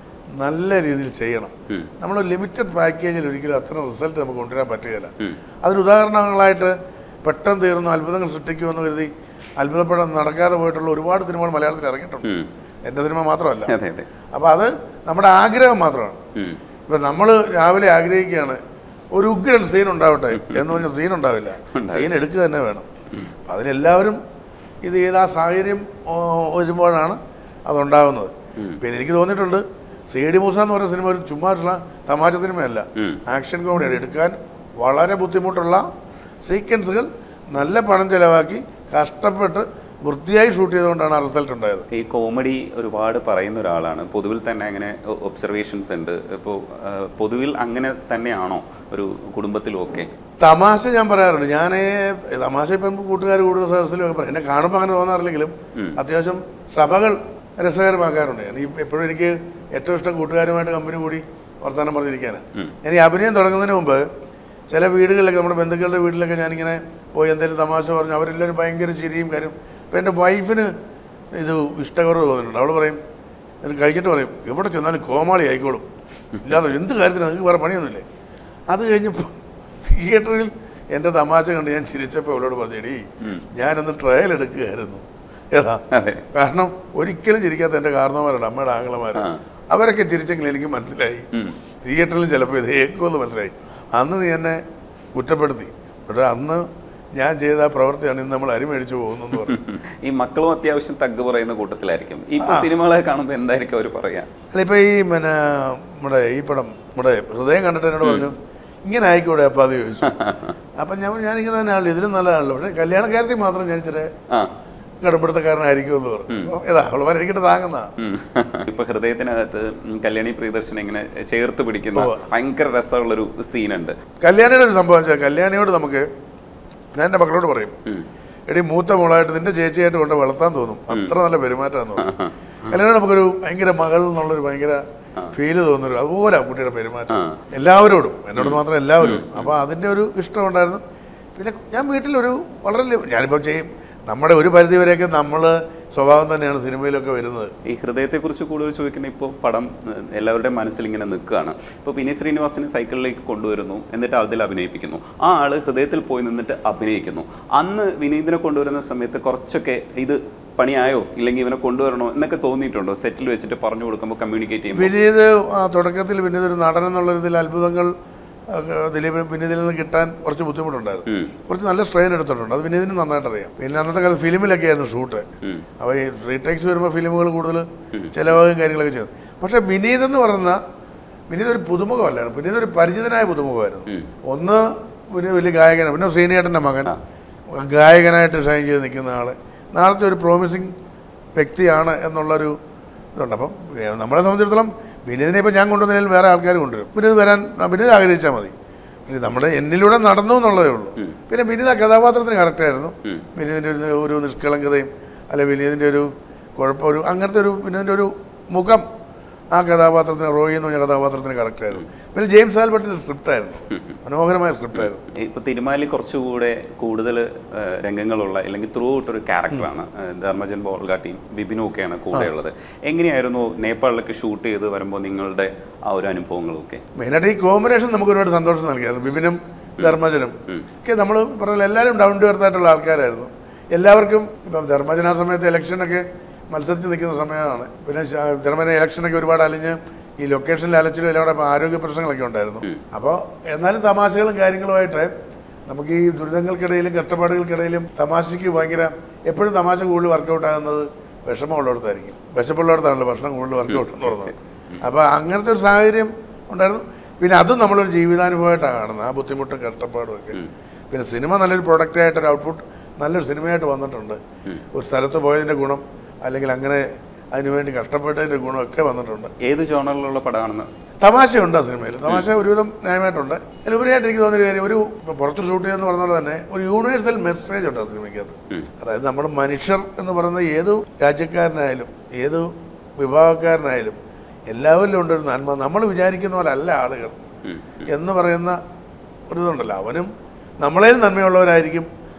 നല്ല രീതിയിൽ ചെയ്യണം ഉം. നമ്മൾ ലിമിറ്റഡ് പാക്കേജിൽ ഒരിക്കലും അത്ര റിസൾട്ട് നമുക്ക് കൊണ്ടുവരാൻ പറ്റുകയില്ല ഉം. അതിന് ഉദാഹരണങ്ങളായിട്ട് പെട്ടെന്ന് തീർന്നു അത്ഭുതങ്ങൾ സൃഷ്ടിക്കുമെന്ന് കരുതി അത്ഭുതപ്പെടാൻ നടക്കാതെ പോയിട്ടുള്ള ഒരുപാട് സിനിമകൾ മലയാളത്തിൽ ഇറങ്ങിയിട്ടുണ്ട് ഉം. എൻ്റെ സിനിമ മാത്രമല്ല അതെ അതെ അപ്പോൾ അത് നമ്മുടെ ആഗ്രഹം മാത്രമാണ് ഉം. ഇപ്പം നമ്മൾ രാവിലെ ആഗ്രഹിക്കുകയാണ് ഒരു ഉഗ്രൻ സീൻ ഉണ്ടാവട്ടെ എന്ന് പറഞ്ഞ സീൻ ഉണ്ടാവില്ല സീൻ എടുക്കുക തന്നെ വേണം അപ്പം അതിനെല്ലാവരും ഇത് ചെയ്ത് ആ സാഹചര്യം ഓ, വരുമ്പോഴാണ് അതുണ്ടാകുന്നത് പിന്നെ എനിക്ക് തോന്നിയിട്ടുണ്ട് സി ഡി മൂസ എന്ന് പറയുന്ന സിനിമ ഒരു ചുമ്മാ തമാശ സിനിമയല്ല ഉം. ആക്ഷൻ കോമഡിയാണ് എടുക്കാൻ വളരെ ബുദ്ധിമുട്ടുള്ള സീക്വൻസുകൾ നല്ല പണം ചെലവാക്കി കഷ്ടപ്പെട്ട് വൃത്തിയായി ഷൂട്ട് ചെയ്തുകൊണ്ടാണ് ആ റിസൾട്ട് ഉണ്ടായത് ഈ കോമഡി ഒരുപാട് പറയുന്ന ഒരാളാണ് പൊതുവിൽ തന്നെ അങ്ങനെ ഒബ്സർവേഷൻസ് ഉണ്ട് ഇപ്പോൾ പൊതുവിൽ അങ്ങനെ തന്നെയാണോ ഒരു കുടുംബത്തിലും ഒക്കെ തമാശ ഞാൻ പറയാറുണ്ട് ഞാൻ തമാശ ഇപ്പം കൂട്ടുകാർ കൂടുതൽ സദസ്സിലൊക്കെ പറയും എന്നെ കാണുമ്പോൾ അങ്ങനെ തോന്നാറില്ലെങ്കിലും അത്യാവശ്യം സഭകൾ രസകരമാക്കാറുണ്ട് ഞാൻ ഈ എപ്പോഴും എനിക്ക് ഏറ്റവും ഇഷ്ടം കൂട്ടുകാരുമായിട്ട് കമ്പനി കൂടി വർത്തമാനം പറഞ്ഞിരിക്കാനാണ് ഞാൻ ഈ അഭിനയം തുടങ്ങുന്നതിന് മുമ്പ് ചില വീടുകളിലൊക്കെ നമ്മുടെ ബന്ധുക്കളുടെ വീട്ടിലൊക്കെ ഞാനിങ്ങനെ പോയി എന്തെങ്കിലും തമാശ പറഞ്ഞു അവരെല്ലാവരും ഭയങ്കര ചിരിയും കാര്യം ഇപ്പം എൻ്റെ വൈഫിന് ഇത് ഇഷ്ടക്കുറവ് തോന്നിയിട്ടുണ്ട് അവൾ പറയും എന്നിട്ട് കഴിഞ്ഞിട്ട് പറയും എവിടെ ചെന്നാലും കോമാളി ആയിക്കോളും ഇല്ലാതെ എന്ത് കാര്യത്തിനാണ് നിങ്ങൾക്ക് വേറെ പണിയൊന്നുമില്ലേ അത് കഴിഞ്ഞപ്പോൾ തിയേറ്ററിൽ എൻ്റെ തമാശ കണ്ട് ഞാൻ ചിരിച്ചപ്പോൾ അവളോട് പറഞ്ഞെടി ഞാനന്ന് ട്രയൽ എടുക്കുകയായിരുന്നു ഏതാ അതെ കാരണം ഒരിക്കലും ചിരിക്കാത്ത എൻ്റെ കാരണവന്മാരുണ്ട് അമ്മയുടെ ആംഗ്ലമാർ അവരൊക്കെ ചിരിച്ചെങ്കിൽ എനിക്ക് മനസ്സിലായി ഉം. തിയേറ്ററിൽ ചിലപ്പോൾ ഇത് ഏക്കുമെന്ന് മനസ്സിലായി അന്ന് നീ എന്നെ കുറ്റപ്പെടുത്തി പക്ഷേ അന്ന് ഞാൻ ചെയ്ത ആ പ്രവൃത്തിയാണ് ഇന്ന് നമ്മൾ അരിമേടിച്ചു പോകുന്നെന്ന് പറഞ്ഞു ഉം. ഈ മക്കളും അത്യാവശ്യം തഗ് പറയുന്ന കൂട്ടത്തിലായിരിക്കും ഇപ്പൊ സിനിമകളെ കാണുമ്പോൾ എന്തായിരിക്കും അവർ പറയാ അല്ല ഇപ്പോൾ ഈ പിന്നെ നമ്മുടെ ഈ പടം നമ്മുടെ ഹൃദയം കണ്ടിട്ട് എന്നോട് പറഞ്ഞു ഇങ്ങനെ ആയിക്കോട്ടെ അപ്പം അത് ചോദിച്ചു അപ്പം ഞാൻ പറഞ്ഞു, ഞാനിങ്ങനെ തന്നെ ആണല്ലോ ഇതിലും നല്ലതാണല്ലോ പക്ഷേ കല്യാണക്കാരത്തിൽ മാത്രം ഞാൻ ഇച്ചിരി ആ കടപ്പെടുത്തക്കാരനായിരിക്കും എന്ന് പറഞ്ഞു അപ്പോൾ ഏതാ അവൾ എനിക്കിട്ട് താങ്ങുന്ന ഉം. ഇപ്പൊ ഹൃദയത്തിനകത്ത് ഉം കല്യാണി പ്രിയദർശൻ ഇങ്ങനെ ചേർത്ത് പിടിക്കുന്ന ഭയങ്കര രസമുള്ളൊരു സീനുണ്ട് കല്യാണിയുടെ ഒരു സംഭവം വെച്ചാൽ കല്യാണിയോട് നമുക്ക് ഞാൻ എൻ്റെ മക്കളോട് പറയും എടി മൂത്ത മോളായിട്ട് നിന്റെ ചേച്ചിയായിട്ട് കൊണ്ട് വളർത്താൻ തോന്നും അത്ര നല്ല പെരുമാറ്റമാണെന്ന് തോന്നും കല്യാണം നമുക്കൊരു ഭയങ്കര മകൾ എന്നുള്ളൊരു ഭയങ്കര ഫീല് തോന്നുന്നു അതുപോലെ ആ കുട്ടിയുടെ പെരുമാറ്റം എല്ലാവരോടും എന്നോട് മാത്രം എല്ലാവരും അപ്പോൾ അതിൻ്റെ ഒരു ഇഷ്ടം ഉണ്ടായിരുന്നു പിന്നെ ഞാൻ വീട്ടിലൊരു വളരെ ലി- ഞാനിപ്പോൾ ചെയ്യും നമ്മുടെ ഒരു പരിധി വരെയൊക്കെ നമ്മൾ സ്വഭാവം തന്നെയാണ് സിനിമയിലൊക്കെ വരുന്നത് ഈ ഹൃദയത്തെക്കുറിച്ച് കൂടുതൽ ചോദിക്കുന്ന ഇപ്പോൾ പടം ഏഹ്, എല്ലാവരുടെയും മനസ്സിൽ ഇങ്ങനെ നിൽക്കുകയാണ് ഇപ്പോൾ വിനീത് ശ്രീനിവാസനെ സൈക്കിളിലേക്ക് കൊണ്ടുവരുന്നു എന്നിട്ട് അതിൽ അഭിനയിപ്പിക്കുന്നു ആ ആള് ഹൃദയത്തിൽ പോയി നിന്നിട്ട് അഭിനയിക്കുന്നു അന്ന് വിനീതിനെ കൊണ്ടുവരുന്ന സമയത്ത് കുറച്ചൊക്കെ ഇത് പണിയായോ ഇല്ലെങ്കിൽ ഇവനെ കൊണ്ടുവരണോ എന്നൊക്കെ തോന്നിയിട്ടുണ്ടോ സെറ്റിൽ വെച്ചിട്ട് പറഞ്ഞു കൊടുക്കുമ്പോൾ കമ്മ്യൂണിക്കേറ്റ് ചെയ്യുമ്പോൾ വിനീത് ആ, തുടക്കത്തിൽ വിനീത് ഒരു നടൻ എന്നുള്ള ഇതിൽ അത്ഭുതങ്ങൾ ആ, ദിലീപ് വിനീതിൽ നിന്ന് കിട്ടാൻ കുറച്ച് ബുദ്ധിമുട്ടുണ്ടായിരുന്നു ഉം. കുറച്ച് നല്ല സ്ട്രെയിൻ എടുത്തിട്ടുണ്ട് അത് വിനീതിന് നന്നായിട്ട് അറിയാം പിന്നെ അന്നത്തെ കാലത്ത് ഫിലിമിലൊക്കെ ആയിരുന്നു ഷൂട്ട് ഉം. അപ്പോൾ ഈ റീടേക്സ് വരുമ്പോൾ ഫിലിമുകൾ കൂടുതൽ ചിലവാകും കാര്യങ്ങളൊക്കെ ചെയ്തു പക്ഷേ വിനീത് എന്ന് പറയുന്ന വിനീത് ഒരു പുതുമുഖമല്ലായിരുന്നു വിനീത് ഒരു പരിചിതനായ പുതുമുഖമായിരുന്നു ഉം. ഒന്ന് വിനീത് വലിയ ഗായകനാണ് പിന്നെ ശ്രീനേട്ടൻ്റെ മകൻ ഗായകനായിട്ട് ഷൈൻ ചെയ്ത് നിൽക്കുന്ന ആൾ നാളത്തെ ഒരു പ്രോമിസിങ് വ്യക്തിയാണ് എന്നുള്ളൊരു ഇതുണ്ട് അപ്പം ഏ, നമ്മളെ സംബന്ധിച്ചിടത്തോളം വിനീതിനെ ഇപ്പം ഞാൻ കൊണ്ടുവന്നതിൽ വേറെ ആൾക്കാർ കൊണ്ടുവരും വിനീത് വരാൻ ആ, വിനീത് ആഗ്രഹിച്ചാൽ മതി പിന്നെ നമ്മുടെ എന്നിലൂടെ നടന്നു എന്നുള്ളതേ ഉള്ളൂ പിന്നെ വിനീത് ആ കഥാപാത്രത്തിന് കറക്റ്റായിരുന്നു ഉം. വിനീതിൻ്റെ ഒരു ഒരു നിഷ്കളങ്കതയും അല്ലെ വിനീതിൻ്റെ ഒരു കുഴപ്പം ഒരു അങ്ങനത്തെ ഒരു വിനീതിൻ്റെ ഒരു മുഖം ആ കഥാപാത്രത്തിന് റോയി എന്ന് പറഞ്ഞ കഥാപാത്രത്തിന് കറക്റ്റായിരുന്നു പിന്നെ ജെയിംസ് ആൽബർട്ടിൻ്റെ സ്ക്രിപ്റ്റായിരുന്നു മനോഹരമായ സ്ക്രിപ്റ്റായിരുന്നു ഇപ്പൊ തിരുമാലി കുറച്ചുകൂടെ കൂടുതൽ രംഗങ്ങളുള്ള അല്ലെങ്കിൽ ത്രൂ ഔട്ട് ഒരു ക്യാരക്ടറാണ് ധർമ്മജൻ ബോൾഗാട്ടിയും ബിബിനും ഒക്കെയാണ് കൂടെയുള്ളത് എങ്ങനെയായിരുന്നു നേപ്പാളിലൊക്കെ ഷൂട്ട് ചെയ്ത് വരുമ്പോൾ നിങ്ങളുടെ ആ ഒരു അനുഭവങ്ങളൊക്കെ മെയിനായിട്ട് ഈ കോമ്പിനേഷൻ നമുക്ക് ഒരുപാട് സന്തോഷം നൽകിയായിരുന്നു ബിബിനും ധർമ്മജനും ഒക്കെ നമ്മൾ പറഞ്ഞ എല്ലാവരും ഡൗൺ ടു എർത്ത് ആയിട്ടുള്ള ആൾക്കാരായിരുന്നു എല്ലാവർക്കും ഇപ്പം ധർമ്മജൻ ആ സമയത്ത് ഇലക്ഷനൊക്കെ മത്സരിച്ച് നിൽക്കുന്ന സമയമാണ് പിന്നെ ശ- ധർമ്മജന ഇലക്ഷനൊക്കെ ഒരുപാട് അലിഞ്ഞ് ഈ ലൊക്കേഷനിൽ അലച്ചിലും എല്ലാം കൂടെ ഇപ്പം ആരോഗ്യ പ്രശ്നങ്ങളൊക്കെ ഉണ്ടായിരുന്നു അപ്പോൾ എന്നാലും തമാശകളും കാര്യങ്ങളുമായിട്ട് നമുക്ക് ഈ ദുരിതങ്ങൾക്കിടയിലും കഷ്ടപ്പാടുകൾക്കിടയിലും തമാശയ്ക്ക് ഭയങ്കര എപ്പോഴും തമാശ കൂടുതൽ വർക്കൗട്ട് ആകുന്നത് വിഷമമുള്ളിടത്തായിരിക്കും വിശപ്പുള്ളിടത്താണല്ലോ ഭക്ഷണം കൂടുതൽ വർക്കൗട്ട് എന്ന് പറയുന്നത് അപ്പോൾ അങ്ങനത്തെ ഒരു സാഹചര്യം ഉണ്ടായിരുന്നു പിന്നെ അതും നമ്മളൊരു ജീവിതാനുഭവമായിട്ടാണ് കാണുന്നത് ആ ബുദ്ധിമുട്ടും കഷ്ടപ്പാടും ഒക്കെ പിന്നെ സിനിമ നല്ലൊരു പ്രൊഡക്റ്റായിട്ടൊരു ഔട്ട്പുട്ട് നല്ലൊരു സിനിമയായിട്ട് വന്നിട്ടുണ്ട് ഒരു സ്ഥലത്ത് പോയതിൻ്റെ ഗുണം അല്ലെങ്കിൽ അങ്ങനെ അതിനുവേണ്ടി കഷ്ടപ്പെട്ടതിൻ്റെ ഗുണമൊക്കെ വന്നിട്ടുണ്ട് ഏത് ജോണറിലുള്ള പടമാണെന്ന് തമാശയുണ്ട് ആ സിനിമയിൽ തമാശ ഒരുവിധം ന്യായമായിട്ടുണ്ട് അതിലുപരിയായിട്ട് എനിക്ക് തോന്നിയൊരു കാര്യം ഒരു ഇപ്പോൾ പുറത്ത് ഷൂട്ട് ചെയ്യുന്ന പറഞ്ഞ പോലെ തന്നെ ഒരു യൂണിവേഴ്സൽ മെസ്സേജ് ഉണ്ട് ആ സിനിമയ്ക്കകത്ത് അതായത് നമ്മൾ മനുഷ്യർ എന്ന് പറയുന്ന ഏത് രാജ്യക്കാരനായാലും ഏത് വിഭാഗക്കാരനായാലും എല്ലാവരിലും ഉണ്ട് ഒരു നന്മ നമ്മൾ വിചാരിക്കുന്ന പോലെ അല്ല ആളുകൾ എന്ന് പറയുന്ന ഒരു ഇതുണ്ടല്ലോ അവനും നമ്മളേലും നന്മയുള്ളവരായിരിക്കും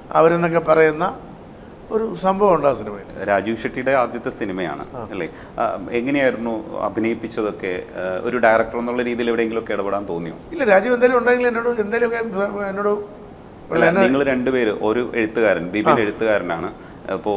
അവരെന്നൊക്കെ പറയുന്ന ഒരു സംഭവം ഉണ്ട് ആ സിനിമയിൽ രാജീവ് ഷെട്ടിയുടെ ആദ്യത്തെ സിനിമയാണ് അല്ലേ ആ, എങ്ങനെയായിരുന്നു അഭിനയിപ്പിച്ചതൊക്കെ ആ, ഒരു ഡയറക്ടർ എന്നുള്ള രീതിയിൽ എവിടെയെങ്കിലുമൊക്കെ ഇടപെടാൻ തോന്നിയോ ഇല്ല രാജീവ് എന്തെങ്കിലും ഉണ്ടെങ്കിൽ എന്നോട് എന്തെങ്കിലുമൊക്കെ എന്നോട് അല്ല നിങ്ങൾ രണ്ടുപേര് ഒരു എഴുത്തുകാരൻ ബിബിൻ എഴുത്തുകാരനാണ് അപ്പോൾ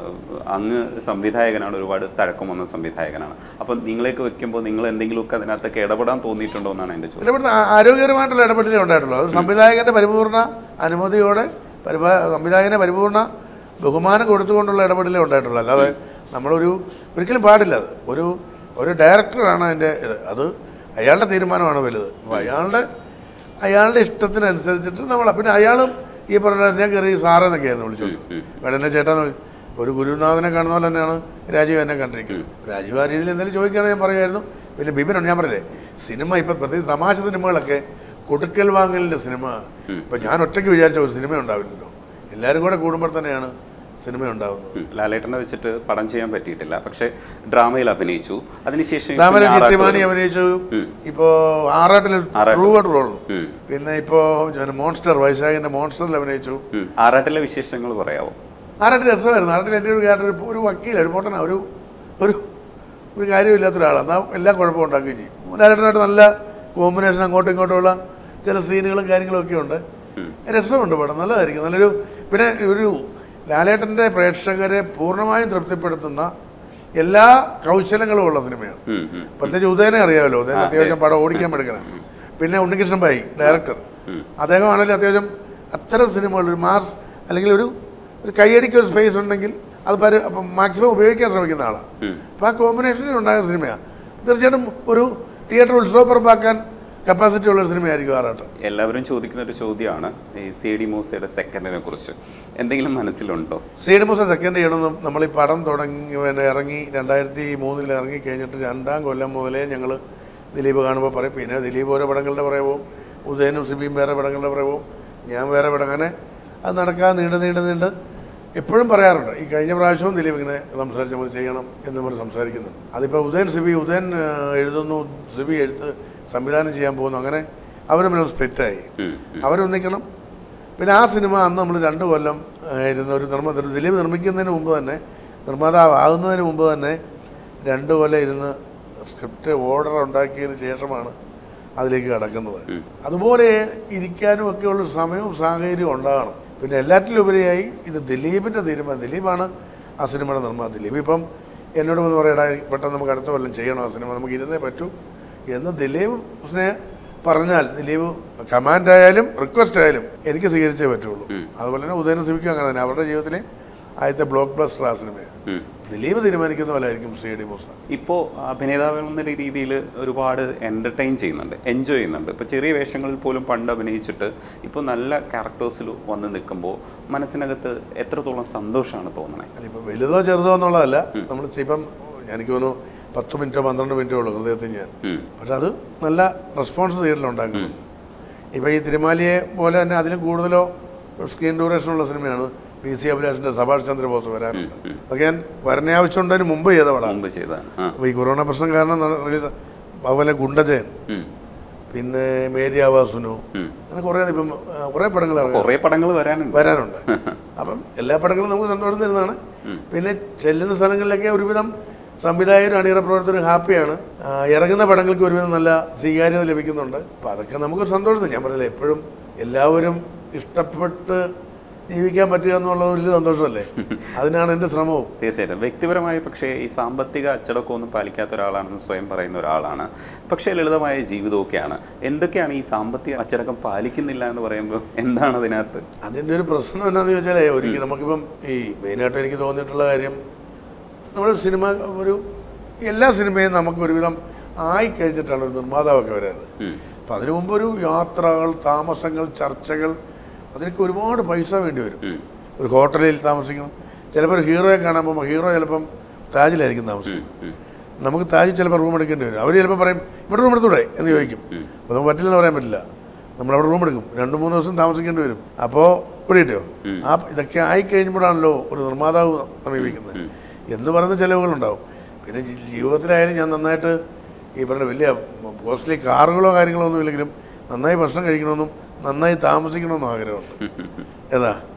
അങ്ങ് സംവിധായകനാണ് ഒരുപാട് തഴക്കം വന്ന സംവിധായകനാണ് അപ്പം നിങ്ങളെയൊക്കെ വെക്കുമ്പോൾ നിങ്ങൾ എന്തെങ്കിലുമൊക്കെ അതിനകത്തൊക്കെ ഇടപെടാൻ തോന്നിയിട്ടുണ്ടോ എന്നാണ് എൻ്റെ ചോദ്യം ഇടപെടുന്ന ആ- ആരോഗ്യപരമായിട്ടുള്ള ഇടപെടലേ ഉണ്ടായിട്ടുള്ളൂ അത് സംവിധായകന്റെ പരിപൂർണ അനുമതിയോടെ പരിപാ സംവിധായകനെ പരിപൂർണ ബഹുമാനം കൊടുത്തുകൊണ്ടുള്ള ഇടപെടലേ ഉണ്ടായിട്ടുള്ളൂ അല്ലാതെ നമ്മളൊരു ഒരിക്കലും പാടില്ല അത് ഒരു ഒരു ഡയറക്ടറാണ് അതിൻ്റെ ഇത് അത് അയാളുടെ തീരുമാനമാണ് വലുത് അപ്പോൾ അയാളുടെ അയാളുടെ ഇഷ്ടത്തിനനുസരിച്ചിട്ട് നമ്മൾ പിന്നെ അയാളും ഈ പറഞ്ഞ ഞാൻ കയറി സാറെന്നൊക്കെ ആയിരുന്നു വിളിച്ചു വേടൻ്റെ ചേട്ടാന്ന് വിളി- ഒരു ഗുരുനാഥനെ കാണുന്ന പോലെ തന്നെയാണ് രാജീവ് എന്നെ കണ്ടിരിക്കുന്നത് രാജീവ് ആ രീതിയിൽ എന്തെങ്കിലും ചോദിക്കുകയാണെങ്കിൽ ഞാൻ പറയുമായിരുന്നു പിന്നെ ബിബിനുണ്ട് ഞാൻ പറഞ്ഞില്ലേ സിനിമ ഇപ്പം പ്രത്യേകിച്ച് തമാശ സിനിമകളൊക്കെ കൊടുക്കൽ വാങ്ങലിൻ്റെ സിനിമ ഇപ്പം ഞാൻ ഒറ്റയ്ക്ക് വിചാരിച്ച ഒരു സിനിമ ഉണ്ടാവില്ലല്ലോ എല്ലാവരും കൂടെ കൂടുമ്പോൾ തന്നെയാണ് സിനിമ ഉണ്ടാവുന്നത് ഉം. ലാലേട്ടനെ വെച്ചിട്ട് പടം ചെയ്യാൻ പറ്റിയിട്ടില്ല പക്ഷേ ഡ്രാമയിൽ അഭിനയിച്ചു അതിനുശേഷം ഇപ്പൊ രാമനെ ഞാറാട്ട് ചിട്ടിമാണി വന്നു. അഭിനയിച്ചു ഇപ്പോൾ ആറാട്ടിൽ ആറാട്ട്. ട്രൂ ആയിട്ട് റോൾ ഉം. പിന്നെ ഇപ്പോൾ മോൺസ്റ്റർ വൈശാഖിൻ്റെ മോൺസ്റ്ററിൽ അഭിനയിച്ചു ഉം. ആറാട്ടിലെ വിശേഷങ്ങൾ പറയാവോ ആറാട്ടിൽ രസമായിരുന്നു ആറാട്ടിൽ എൻ്റെ ഒരു ക്യാരക്ടർ ഒരു- ഒരു വക്കീല ഒരു പൊട്ടന ഒരു ഒരു ഒരു കാര്യമില്ലാത്ത ഒരാളാണ് എന്നാൽ എല്ലാ കുഴപ്പവും ഉണ്ടാക്കുകയും ചെയ്യും ലാലേട്ടനായിട്ട് നല്ല കോമ്പിനേഷൻ അങ്ങോട്ടും ഇങ്ങോട്ടുമുള്ള ചില സീനുകളും കാര്യങ്ങളും ഒക്കെ ഉണ്ട് രസമുണ്ട് പടം നല്ലതായിരിക്കും നല്ലൊരു പിന്നെ ഒരു ലാലേട്ടൻ്റെ പ്രേക്ഷകരെ പൂർണ്ണമായും തൃപ്തിപ്പെടുത്തുന്ന എല്ലാ കൗശലങ്ങളും ഉള്ള സിനിമയാണ് ഉം, ഉം. പ്രത്യേകിച്ച് ഉദയനെ അറിയാമല്ലോ ഉദയൻ അത്യാവശ്യം പടം ഓടിക്കാൻ എടുക്കണം പിന്നെ ഉണ്ണികൃഷ്ണൻ ഭായി ഡയറക്ടർ അദ്ദേഹമാണെങ്കിലും അത്യാവശ്യം അത്തരം സിനിമകൾ ഒരു മാസ് അല്ലെങ്കിൽ ഒരു ഒരു കൈയടിക്ക് ഒരു സ്പേസ് ഉണ്ടെങ്കിൽ അത് പര മാക്സിമം ഉപയോഗിക്കാൻ ശ്രമിക്കുന്ന ആളാണ് അപ്പോൾ ആ കോമ്പിനേഷനിൽ ഉണ്ടാകുന്ന സിനിമയാണ് തീർച്ചയായിട്ടും ഒരു തിയേറ്റർ ഉത്സവപ്പുറപ്പാക്കാൻ കപ്പാസിറ്റി ഉള്ള ഒരു സിനിമയായിരിക്കും ആറാട്ടം എല്ലാവരും ചോദിക്കുന്ന ഒരു ചോദ്യമാണ് ഈ സി ഡി മൂസയുടെ സെക്കൻഡിനെ കുറിച്ച് എന്തെങ്കിലും മനസ്സിലുണ്ടോ ശ്രീനിവാസ സെക്കൻഡ് ചെയ്യണമെന്നും നമ്മൾ ഈ പടം തുടങ്ങി പിന്നെ ഇറങ്ങി രണ്ടായിരത്തി മൂന്നിൽ ഇറങ്ങി കഴിഞ്ഞിട്ട് രണ്ടാം കൊല്ലം മുതലേ ഞങ്ങൾ ദിലീപ് കാണുമ്പോൾ പറയും പിന്നെ ദിലീപ് ഓരോ പടങ്ങളുടെ പുറകെ പോവും ഉദയനും സിബിയും വേറെ പടങ്ങളുടെ പുറകെ പോവും ഞാൻ വേറെ പടം അങ്ങനെ അത് നടക്കാതെ നീണ്ട് നീണ്ട് നീണ്ട് എപ്പോഴും പറയാറുണ്ട് ഈ കഴിഞ്ഞ പ്രാവശ്യവും ദിലീപ് ഇങ്ങനെ സംസാരിച്ച് നമ്മൾ ചെയ്യണം എന്ന് പറഞ്ഞ് സംസാരിക്കുന്നുണ്ട് അതിപ്പോൾ ഉദയൻ സിബി ഉദയൻ ആ, എഴുതുന്നു സിബി എഴുത്ത് സംവിധാനം ചെയ്യാൻ പോകുന്നു അങ്ങനെ അവർ തമ്മിൽ സ്പ്ലിറ്റായി ഉം, അവരൊന്നിക്കണം പിന്നെ ആ സിനിമ അന്ന് നമ്മൾ രണ്ട് കൊല്ലം ആ, ഇരുന്ന ഒരു നിർമ്മ ദിലീപ് നിർമ്മിക്കുന്നതിന് മുമ്പ് തന്നെ നിർമ്മാതാവ് ആകുന്നതിന് മുമ്പ് തന്നെ രണ്ട് കൊല്ലം ഇരുന്ന് സ്ക്രിപ്റ്റ് ഓർഡർ ഉണ്ടാക്കിയതിന് ശേഷമാണ് അതിലേക്ക് കടക്കുന്നത് അതുപോലെ ഇരിക്കാനും ഒക്കെയുള്ള സമയവും സാഹചര്യവും ഉണ്ടാകണം പിന്നെ എല്ലാറ്റിലും ഉപരിയായി ഇത് ദിലീപിൻ്റെ തീരുമാനം ദിലീപാണ് ആ സിനിമയുടെ നിർമ്മാണം ദിലീപ് ഇപ്പം എന്നോട് വന്ന് പറയടാ പെട്ടെന്ന് നമുക്ക് അടുത്ത കൊല്ലം ചെയ്യണം ആ സിനിമ നമുക്ക് ഇരുന്നേ പറ്റൂ എന്ന് ദിലീപ് സ്നേഹ പറഞ്ഞാൽ ദിലീപ് കമാൻഡ് ആയാലും റിക്വസ്റ്റ് ആയാലും എനിക്ക് സ്വീകരിച്ചേ പറ്റുള്ളൂ അതുപോലെ തന്നെ ഉദയന സിമിക്കും അങ്ങനെ തന്നെ അവരുടെ ജീവിതത്തിലെ ആദ്യത്തെ ബ്ലോക്ക് ബസ്റ്റർ ആ സിനിമയാണ് ഉം. ദിലീപ് തീരുമാനിക്കുന്ന പോലെ ആയിരിക്കും സി ഡി മൂസ ഇപ്പോൾ അഭിനേതാവ് എന്ന രീതിയിൽ ഒരുപാട് എൻ്റർടൈൻ ചെയ്യുന്നുണ്ട് എൻജോയ് ചെയ്യുന്നുണ്ട് ഇപ്പോൾ ചെറിയ വേഷങ്ങളിൽ പോലും പണ്ട് അഭിനയിച്ചിട്ട് ഇപ്പോൾ നല്ല ക്യാരക്ടേഴ്സിൽ വന്ന് നിൽക്കുമ്പോൾ മനസ്സിനകത്ത് എത്രത്തോളം സന്തോഷമാണ് തോന്നണേ ഇപ്പം വലുതോ ചെറുതോ എന്നുള്ളതല്ല നമ്മൾ ഇപ്പം എനിക്ക് തോന്നുന്നു പത്ത് മിനിറ്റോ പന്ത്രണ്ട് മിനിറ്റോ ഉള്ളൂ ഹൃദയത്തിൽ ഞാൻ ഉം. പക്ഷെ അത് നല്ല റെസ്പോൺസ് തിയേറ്ററിലുണ്ടാക്കുന്നു ഇപ്പം ഈ തിരുമാലിയെ പോലെ തന്നെ അതിലും കൂടുതലോ സ്ക്രീൻ ഡ്യൂറേഷൻ ഉള്ള സിനിമയാണ് പി സി അഭിലാഷിൻ്റെ സഭാഷ് ചന്ദ്രബോസ് വരാനുണ്ട് അതൊക്കെ ഞാൻ വരണ ആവശ്യമുണ്ടതിന് മുമ്പ് ചെയ്ത പടം മുമ്പ് ചെയ്തതാണ് ആ അപ്പോൾ ഈ കൊറോണ പ്രശ്നം കാരണം റിലീസ് അതുപോലെ ഗുണ്ടജയൻ ഉം. പിന്നെ മേരി ആവാസുനു ഉം. അങ്ങനെ കുറേ ഇപ്പം ആ, കുറേ പടങ്ങൾ ഇറങ്ങി കുറേ പടങ്ങൾ വരാനുണ്ട് വരാനുണ്ട് അപ്പം എല്ലാ പടങ്ങളും നമുക്ക് സന്തോഷം തരുന്നതാണ് പിന്നെ ചെല്ലുന്ന സ്ഥലങ്ങളിലൊക്കെ ഒരുവിധം സംവിധായകരും അണിയറ പ്രവർത്തകരും ഹാപ്പിയാണ് ആ, ഇറങ്ങുന്ന പടങ്ങൾക്ക് ഒരുവിധം നല്ല സ്വീകാര്യത ലഭിക്കുന്നുണ്ട് അപ്പം അതൊക്കെ നമുക്കൊരു സന്തോഷം തന്നെ ഞാൻ പറഞ്ഞില്ല എപ്പോഴും എല്ലാവരും ഇഷ്ടപ്പെട്ട് ജീവിക്കാൻ പറ്റുക എന്നുള്ള ഒരു സന്തോഷമല്ലേ അതിനാണ് എൻ്റെ ശ്രമവും തീർച്ചയായിട്ടും വ്യക്തിപരമായി പക്ഷേ ഈ സാമ്പത്തിക അച്ചടക്കം ഒന്നും പാലിക്കാത്ത ഒരാളാണെന്ന് സ്വയം പറയുന്ന ഒരാളാണ് പക്ഷേ ലളിതമായ ജീവിതമൊക്കെയാണ് എന്തൊക്കെയാണ് ഈ സാമ്പത്തിക അച്ചടക്കം പാലിക്കുന്നില്ല എന്ന് പറയുമ്പോൾ എന്താണ് അതിനകത്ത് അതിൻ്റെ ഒരു പ്രശ്നം എന്നാന്ന് ചോദിച്ചാലേ ഒരിക്കലും നമുക്കിപ്പം ഈ മെയിനായിട്ട് എനിക്ക് തോന്നിയിട്ടുള്ള കാര്യം നമ്മുടെ സിനിമ ഒരു എല്ലാ സിനിമയും നമുക്ക് ഒരുവിധം ആയി കഴിഞ്ഞിട്ടാണ് ഒരു നിർമ്മാതാവൊക്കെ വരുന്നത് ഉം. അപ്പം അതിനു മുമ്പ് ഒരു യാത്രകൾ താമസങ്ങൾ ചർച്ചകൾ അതിനൊക്കെ ഒരുപാട് പൈസ വേണ്ടി വരും ഉം. ഒരു ഹോട്ടലിൽ താമസിക്കണം ചിലപ്പോൾ ഒരു ഹീറോയെ കാണാൻ പോകുമ്പോൾ ഹീറോ ചിലപ്പം താജിലായിരിക്കും താമസിക്കുന്നത് ഉം. നമുക്ക് താജിൽ ചിലപ്പോൾ റൂം എടുക്കേണ്ടി വരും അവർ ചിലപ്പോൾ പറയും ഇവിടെ റൂം എടുത്തൂടെ എന്ന് ചോദിക്കും അപ്പോൾ നമുക്ക് പറ്റില്ലെന്ന് പറയാൻ പറ്റില്ല നമ്മളവിടെ റൂം എടുക്കും രണ്ട് മൂന്ന് ദിവസം താമസിക്കേണ്ടി വരും അപ്പോൾ ഇവിടെ കിട്ടിയോ ആ ഇതൊക്കെ ആയി കഴിയുമ്പോഴാണല്ലോ ഒരു നിർമ്മാതാവ് സമീപിക്കുന്നത് എന്ന് പറയുന്ന ചിലവുകളുണ്ടാവും പിന്നെ ജി- ജീവിതത്തിലായാലും ഞാൻ നന്നായിട്ട് ഈ പറഞ്ഞ വലിയ കോസ്റ്റ്ലി കാറുകളോ കാര്യങ്ങളോ ഒന്നും ഇല്ലെങ്കിലും നന്നായി ഭക്ഷണം കഴിക്കണമെന്നും നന്നായി താമസിക്കണമെന്നും ആഗ്രഹമുണ്ട് ഏതാ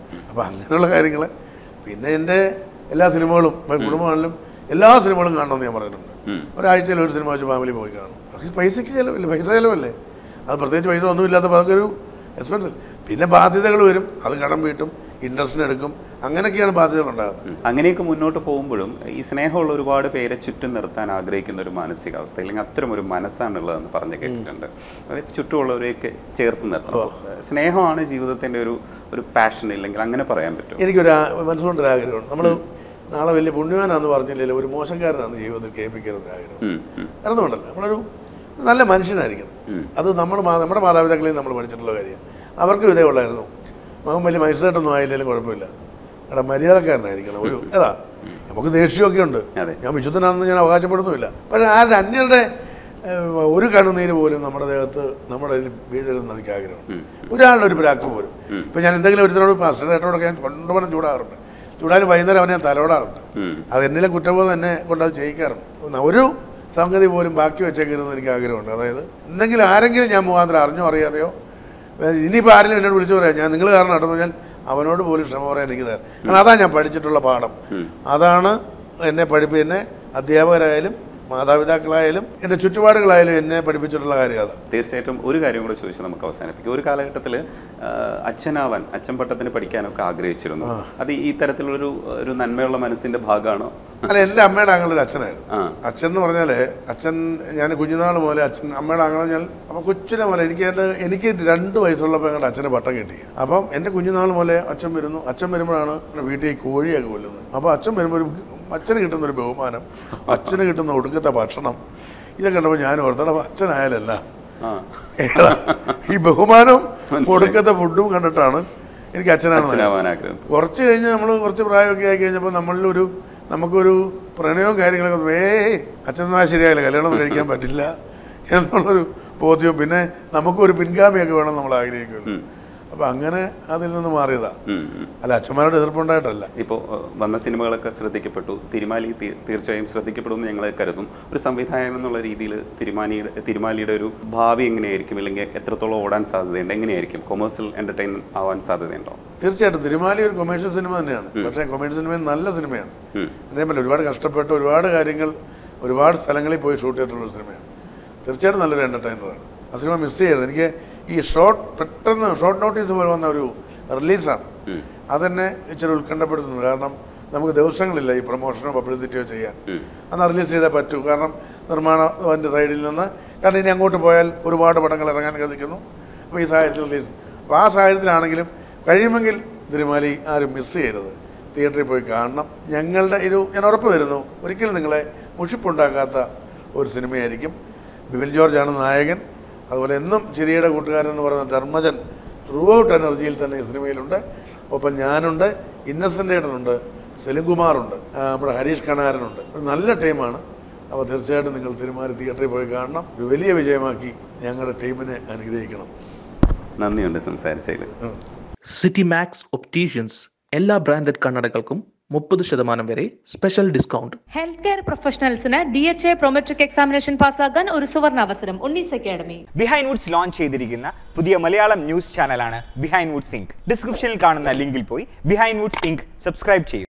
അപ്പോൾ അങ്ങനെയുള്ള കാര്യങ്ങൾ പിന്നെ എൻ്റെ എല്ലാ സിനിമകളും ഇപ്പം കുടുംബങ്ങളിലും എല്ലാ സിനിമകളും കാണണമെന്ന് ഞാൻ പറഞ്ഞിട്ടുണ്ട് ഉം. ഒരാഴ്ചയിൽ ഒരു സിനിമ വെച്ച് ഫാമിലി പോയി കാണും അത് പൈസയ്ക്ക് ചിലവില്ല പൈസ ചിലവല്ലേ അത് പ്രത്യേകിച്ച് പൈസ ഒന്നും ഇല്ലാത്തപ്പോൾ അതൊക്കെ ഒരു എക്സ്പെൻസ് പിന്നെ ബാധ്യതകൾ വരും അത് കടം വീട്ടും ഇൻട്രസ്റ്റിന് എടുക്കും അങ്ങനെയൊക്കെയാണ് ബാധ്യതകൾ ഉണ്ടാകുന്നത് ഉം. അങ്ങനെയൊക്കെ മുന്നോട്ട് പോകുമ്പോഴും ഈ സ്നേഹമുള്ള ഒരുപാട് പേരെ ചുറ്റും നിർത്താൻ ആഗ്രഹിക്കുന്ന ഒരു മാനസികാവസ്ഥ അല്ലെങ്കിൽ അത്തരം ഒരു മനസ്സാണുള്ളതെന്ന് പറഞ്ഞു കേട്ടിട്ടുണ്ട് അതായത് ചുറ്റുമുള്ളവരെയൊക്കെ ചേർത്ത് നിർത്തണം സ്നേഹമാണ് ജീവിതത്തിന്റെ ഒരു ഒരു പാഷൻ ഇല്ലെങ്കിൽ അങ്ങനെ പറയാൻ പറ്റും എനിക്കൊരു ആ- മനസ്സുകൊണ്ടൊരു ആഗ്രഹമുണ്ട് നമ്മൾ നാളെ വലിയ പുണ്യവാനാന്ന് പറഞ്ഞില്ലെങ്കിൽ ഒരു മോശക്കാരനാന്ന് ജീവിതത്തിൽ കേൾപ്പിക്കരുത് ആഗ്രഹം ഉം, ഉം, വേറൊന്നുമല്ല നമ്മളൊരു നല്ല മനുഷ്യനായിരിക്കണം ഉം. അത് നമ്മൾ മാ- നമ്മുടെ മാതാപിതാക്കളെയും നമ്മൾ പഠിച്ചിട്ടുള്ള കാര്യമാണ് അവർക്കും ഇതേ ഉള്ളായിരുന്നു മകൻ വലിയ മനുഷ്യരായിട്ടൊന്നും ആയില്ലെങ്കിലും കുഴപ്പമില്ല എടാ മര്യാദക്കാരനായിരിക്കണം ഒരു ഏതാ നമുക്ക് ദേഷ്യമൊക്കെ ഉണ്ട് അതെ. ഞാൻ വിശുദ്ധനാണെന്ന് ഞാൻ അവകാശപ്പെടുന്നുമില്ല പക്ഷേ ആരുടെ അന്യരുടെ ഏഹ്, ഒരു കണ്ണുനീര് പോലും നമ്മുടെ ദേഹത്ത് നമ്മുടെ ഇതിൽ വീഴരുതെന്ന് എനിക്ക് ആഗ്രഹം ഒരാളുടെ ഒരു പ്രാക്ക് പോലും ഇപ്പം ഞാൻ എന്തെങ്കിലും ഒരുത്തരോട് പാസ്റ്ററേറ്റോടൊക്കെ ഞാൻ കൊണ്ടുപോകണം ചൂടാറുണ്ട് ചൂടാലും വൈകുന്നേരം അവനെ ഞാൻ തലോടാറുണ്ട് ഉം. അത് എന്നിലെ കുറ്റബോധം എന്നെ കൊണ്ട് അത് ചെയ്യിക്കാറുണ്ട് ഒരു സംഗതി പോലും ബാക്കി വെച്ചേക്കരുതെന്ന് എനിക്ക് ആഗ്രഹമുണ്ട് അതായത് എന്തെങ്കിലും ആരെങ്കിലും ഞാൻ മുഖാന്തരം അറിഞ്ഞോ അറിയാതെയോ ഇനിയിപ്പോൾ ആരെങ്കിലും എന്നോട് വിളിച്ചു പറയാം ഞാൻ നിങ്ങൾ കാരണം നടന്നു ഞാൻ അവനോട് പോലും ക്ഷമ പറയാൻ എനിക്ക് തരാം കാരണം അതാണ് ഞാൻ പഠിച്ചിട്ടുള്ള പാഠം അതാണ് എന്നെ പഠിപ്പി എന്നെ അധ്യാപകരായാലും മാതാപിതാക്കളായാലും എൻ്റെ ചുറ്റുപാടുകളായാലും എന്നെ പഠിപ്പിച്ചിട്ടുള്ള കാര്യം അതാണ് തീർച്ചയായിട്ടും ഒരു കാര്യം കൂടെ ചോദിച്ച് നമുക്ക് അവസാനിപ്പിക്കാം ഒരു കാലഘട്ടത്തിൽ അച്ഛനാവാൻ അച്ഛൻ പട്ടത്തിന് പഠിക്കാനൊക്കെ ആഗ്രഹിച്ചിരുന്നു അത് ഈ തരത്തിലൊരു ഒരു നന്മയുള്ള മനസ്സിന്റെ ഭാഗമാണോ അല്ല എൻ്റെ അമ്മയുടെ ആങ്ങളുടെ അച്ഛനായിരുന്നു ആ അച്ഛൻ എന്ന് പറഞ്ഞാൽ അച്ഛൻ ഞാൻ കുഞ്ഞുനാൾ മുതലേ അച്ഛൻ അമ്മയുടെ ആങ്ങളെ ഞാൻ അപ്പോൾ കൊച്ചിനെ മുതലേ എനിക്ക് എൻ്റെ എനിക്ക് രണ്ട് വയസ്സുള്ളപ്പോൾ ഞങ്ങളുടെ അച്ഛനെ പട്ടം കിട്ടി അപ്പം എൻ്റെ കുഞ്ഞുനാൾ മുതലേ അച്ഛൻ വരുന്നു അച്ഛൻ വരുമ്പോഴാണ് വീട്ടിൽ ഈ കോഴിയൊക്കെ കൊല്ലുന്നത് അപ്പോൾ അച്ഛൻ വരുമ്പോൾ ഒരു അച്ഛന് കിട്ടുന്ന ഒരു ബഹുമാനം അച്ഛന് കിട്ടുന്ന ഒടുക്കത്തെ ഭക്ഷണം ഇതൊക്കെ കണ്ടപ്പോൾ ഞാൻ ഓർത്തട അച്ഛനായാലല്ല ആ ഏതാ ഈ ബഹുമാനവും ഒടുക്കത്തെ ഫുഡും കണ്ടിട്ടാണ് എനിക്ക് അച്ഛനാണ് അച്ഛനാവാൻ ആഗ്രഹം കുറച്ച് കഴിഞ്ഞ് നമ്മൾ കുറച്ച് പ്രായമൊക്കെ ആയി കഴിഞ്ഞപ്പോൾ നമ്മളിലൊരു നമുക്കൊരു പ്രണയവും കാര്യങ്ങളൊക്കെ ഏ അച്ഛനാ ശരിയായില്ല കല്യാണം കഴിക്കാൻ പറ്റില്ല എന്നുള്ളൊരു ബോധ്യവും പിന്നെ നമുക്കൊരു പിൻഗാമിയൊക്കെ വേണം നമ്മൾ ആഗ്രഹിക്കുമല്ലോ അപ്പം അങ്ങനെ അതിൽ നിന്ന് മാറിയതാ ഉം, ഉം. അല്ല അച്ഛന്മാരോട് എതിർപ്പുണ്ടായിട്ടല്ല ഇപ്പോൾ വന്ന സിനിമകളൊക്കെ ശ്രദ്ധിക്കപ്പെട്ടു തിരുമാലി തീ- തീർച്ചയായും ശ്രദ്ധിക്കപ്പെടുമെന്ന് ഞങ്ങൾ കരുതും ഒരു സംവിധായകൻ എന്നുള്ള രീതിയിൽ തിരുമാനിയുടെ തിരുമാലിയുടെ ഒരു ഭാവി എങ്ങനെയായിരിക്കും അല്ലെങ്കിൽ എത്രത്തോളം ഓടാൻ സാധ്യതയുണ്ട് എങ്ങനെയായിരിക്കും കൊമേഴ്സ്യൽ എന്റർടൈൻമെന്റ് ആവാൻ സാധ്യതയുണ്ടോ തീർച്ചയായിട്ടും തിരുമാലി ഒരു കൊമേഴ്ഷ്യൽ സിനിമ തന്നെയാണ് പക്ഷേ കൊമേഴ്ഷ്യൽ സിനിമ നല്ല സിനിമയാണ് ഉം. അതേപോലെ ഒരുപാട് കഷ്ടപ്പെട്ട് ഒരുപാട് കാര്യങ്ങൾ ഒരുപാട് സ്ഥലങ്ങളിൽ പോയി ഷൂട്ട് ചെയ്തിട്ടുള്ള ഒരു സിനിമയാണ് തീർച്ചയായിട്ടും നല്ലൊരു എൻ്റർടൈനറാണ് ആ സിനിമ മിസ് ചെയ്യരുത് എനിക്ക് ഈ ഷോർട്ട് പെട്ടെന്ന് ഷോർട്ട് നോട്ടീസ് പോലെ വന്ന ഒരു റിലീസാണ് ഉം. അതെന്നെ ഇച്ചിരി ഉത്കണ്ഠപ്പെടുത്തുന്നു കാരണം നമുക്ക് ദിവസങ്ങളില്ല ഈ പ്രൊമോഷനോ പബ്ലിസിറ്റിയോ ചെയ്യാൻ ഉം. അന്ന് റിലീസ് ചെയ്തേ പറ്റൂ കാരണം നിർമ്മാണത്തിൻ്റെ സൈഡിൽ നിന്ന് കാരണം ഇനി അങ്ങോട്ട് പോയാൽ ഒരുപാട് പടങ്ങൾ ഇറങ്ങാൻ കരുതിക്കുന്നു അപ്പോൾ ഈ സാഹചര്യത്തിൽ റിലീസ് അപ്പോൾ ആ സാഹചര്യത്തിലാണെങ്കിലും കഴിയുമെങ്കിൽ തിരുമാലി ആരും മിസ് ചെയ്യരുത് തിയേറ്ററിൽ പോയി കാണണം ഞങ്ങളുടെ ഒരു ഞാൻ ഉറപ്പ് തരുന്നു ഒരിക്കലും നിങ്ങളെ മുഷിപ്പുണ്ടാക്കാത്ത ഒരു സിനിമയായിരിക്കും ബിപിൻ ജോർജാണ് നായകൻ അതുപോലെ എന്നും ചിരിയുടെ കൂട്ടുകാരൻ എന്ന് പറയുന്ന ധർമ്മജൻ ത്രൂ ഔട്ട് എനർജിയിൽ തന്നെ ഈ സിനിമയിലുണ്ട് ഒപ്പം ഞാനുണ്ട് ഇന്നസെൻ്റ് ഏട്ടനുണ്ട് സെലിംകുമാറുണ്ട് ആ, നമ്മുടെ ഹരീഷ് കണാരനുണ്ട് ഒരു നല്ല ടീമാണ് അപ്പോൾ തീർച്ചയായിട്ടും നിങ്ങൾ തിരുമാരി തിയേറ്ററിൽ പോയി കാണണം ഒരു വലിയ വിജയമാക്കി ഞങ്ങളുടെ ടീമിനെ അനുഗ്രഹിക്കണം നന്ദിയുണ്ട് സംസാരിച്ചതിൽ ഉം. സിറ്റി മാക്സ് ഒപ്റ്റീഷ്യൻസ് എല്ലാ ബ്രാൻഡഡ് കണ്ണടകൾക്കും മുപ്പത് ശതമാനം വരെ സ്പെഷ്യൽ ഡിസ്കൗണ്ട് ഹെൽത്ത് കെയർ പ്രൊഫഷണൽസിന് D H A Prometric examination പാസ്സാകാൻ ഒരു സുവർണ അവസരം Unnis academy Behindwoods launch ചെയ്തിരിക്കുന്ന പുതിയ മലയാളം ന്യൂസ് ചാനലാണ് ബിഹൈൻഡ് വുഡ്സ് ഇങ്ക് ഡിസ്ക്രിപ്ഷനിൽ കാണുന്ന ലിങ്കിൽ പോയി ബിഹൈൻഡ് വുഡ്സ് ഇങ്ക് സബ്സ്ക്രൈബ് ചെയ്യും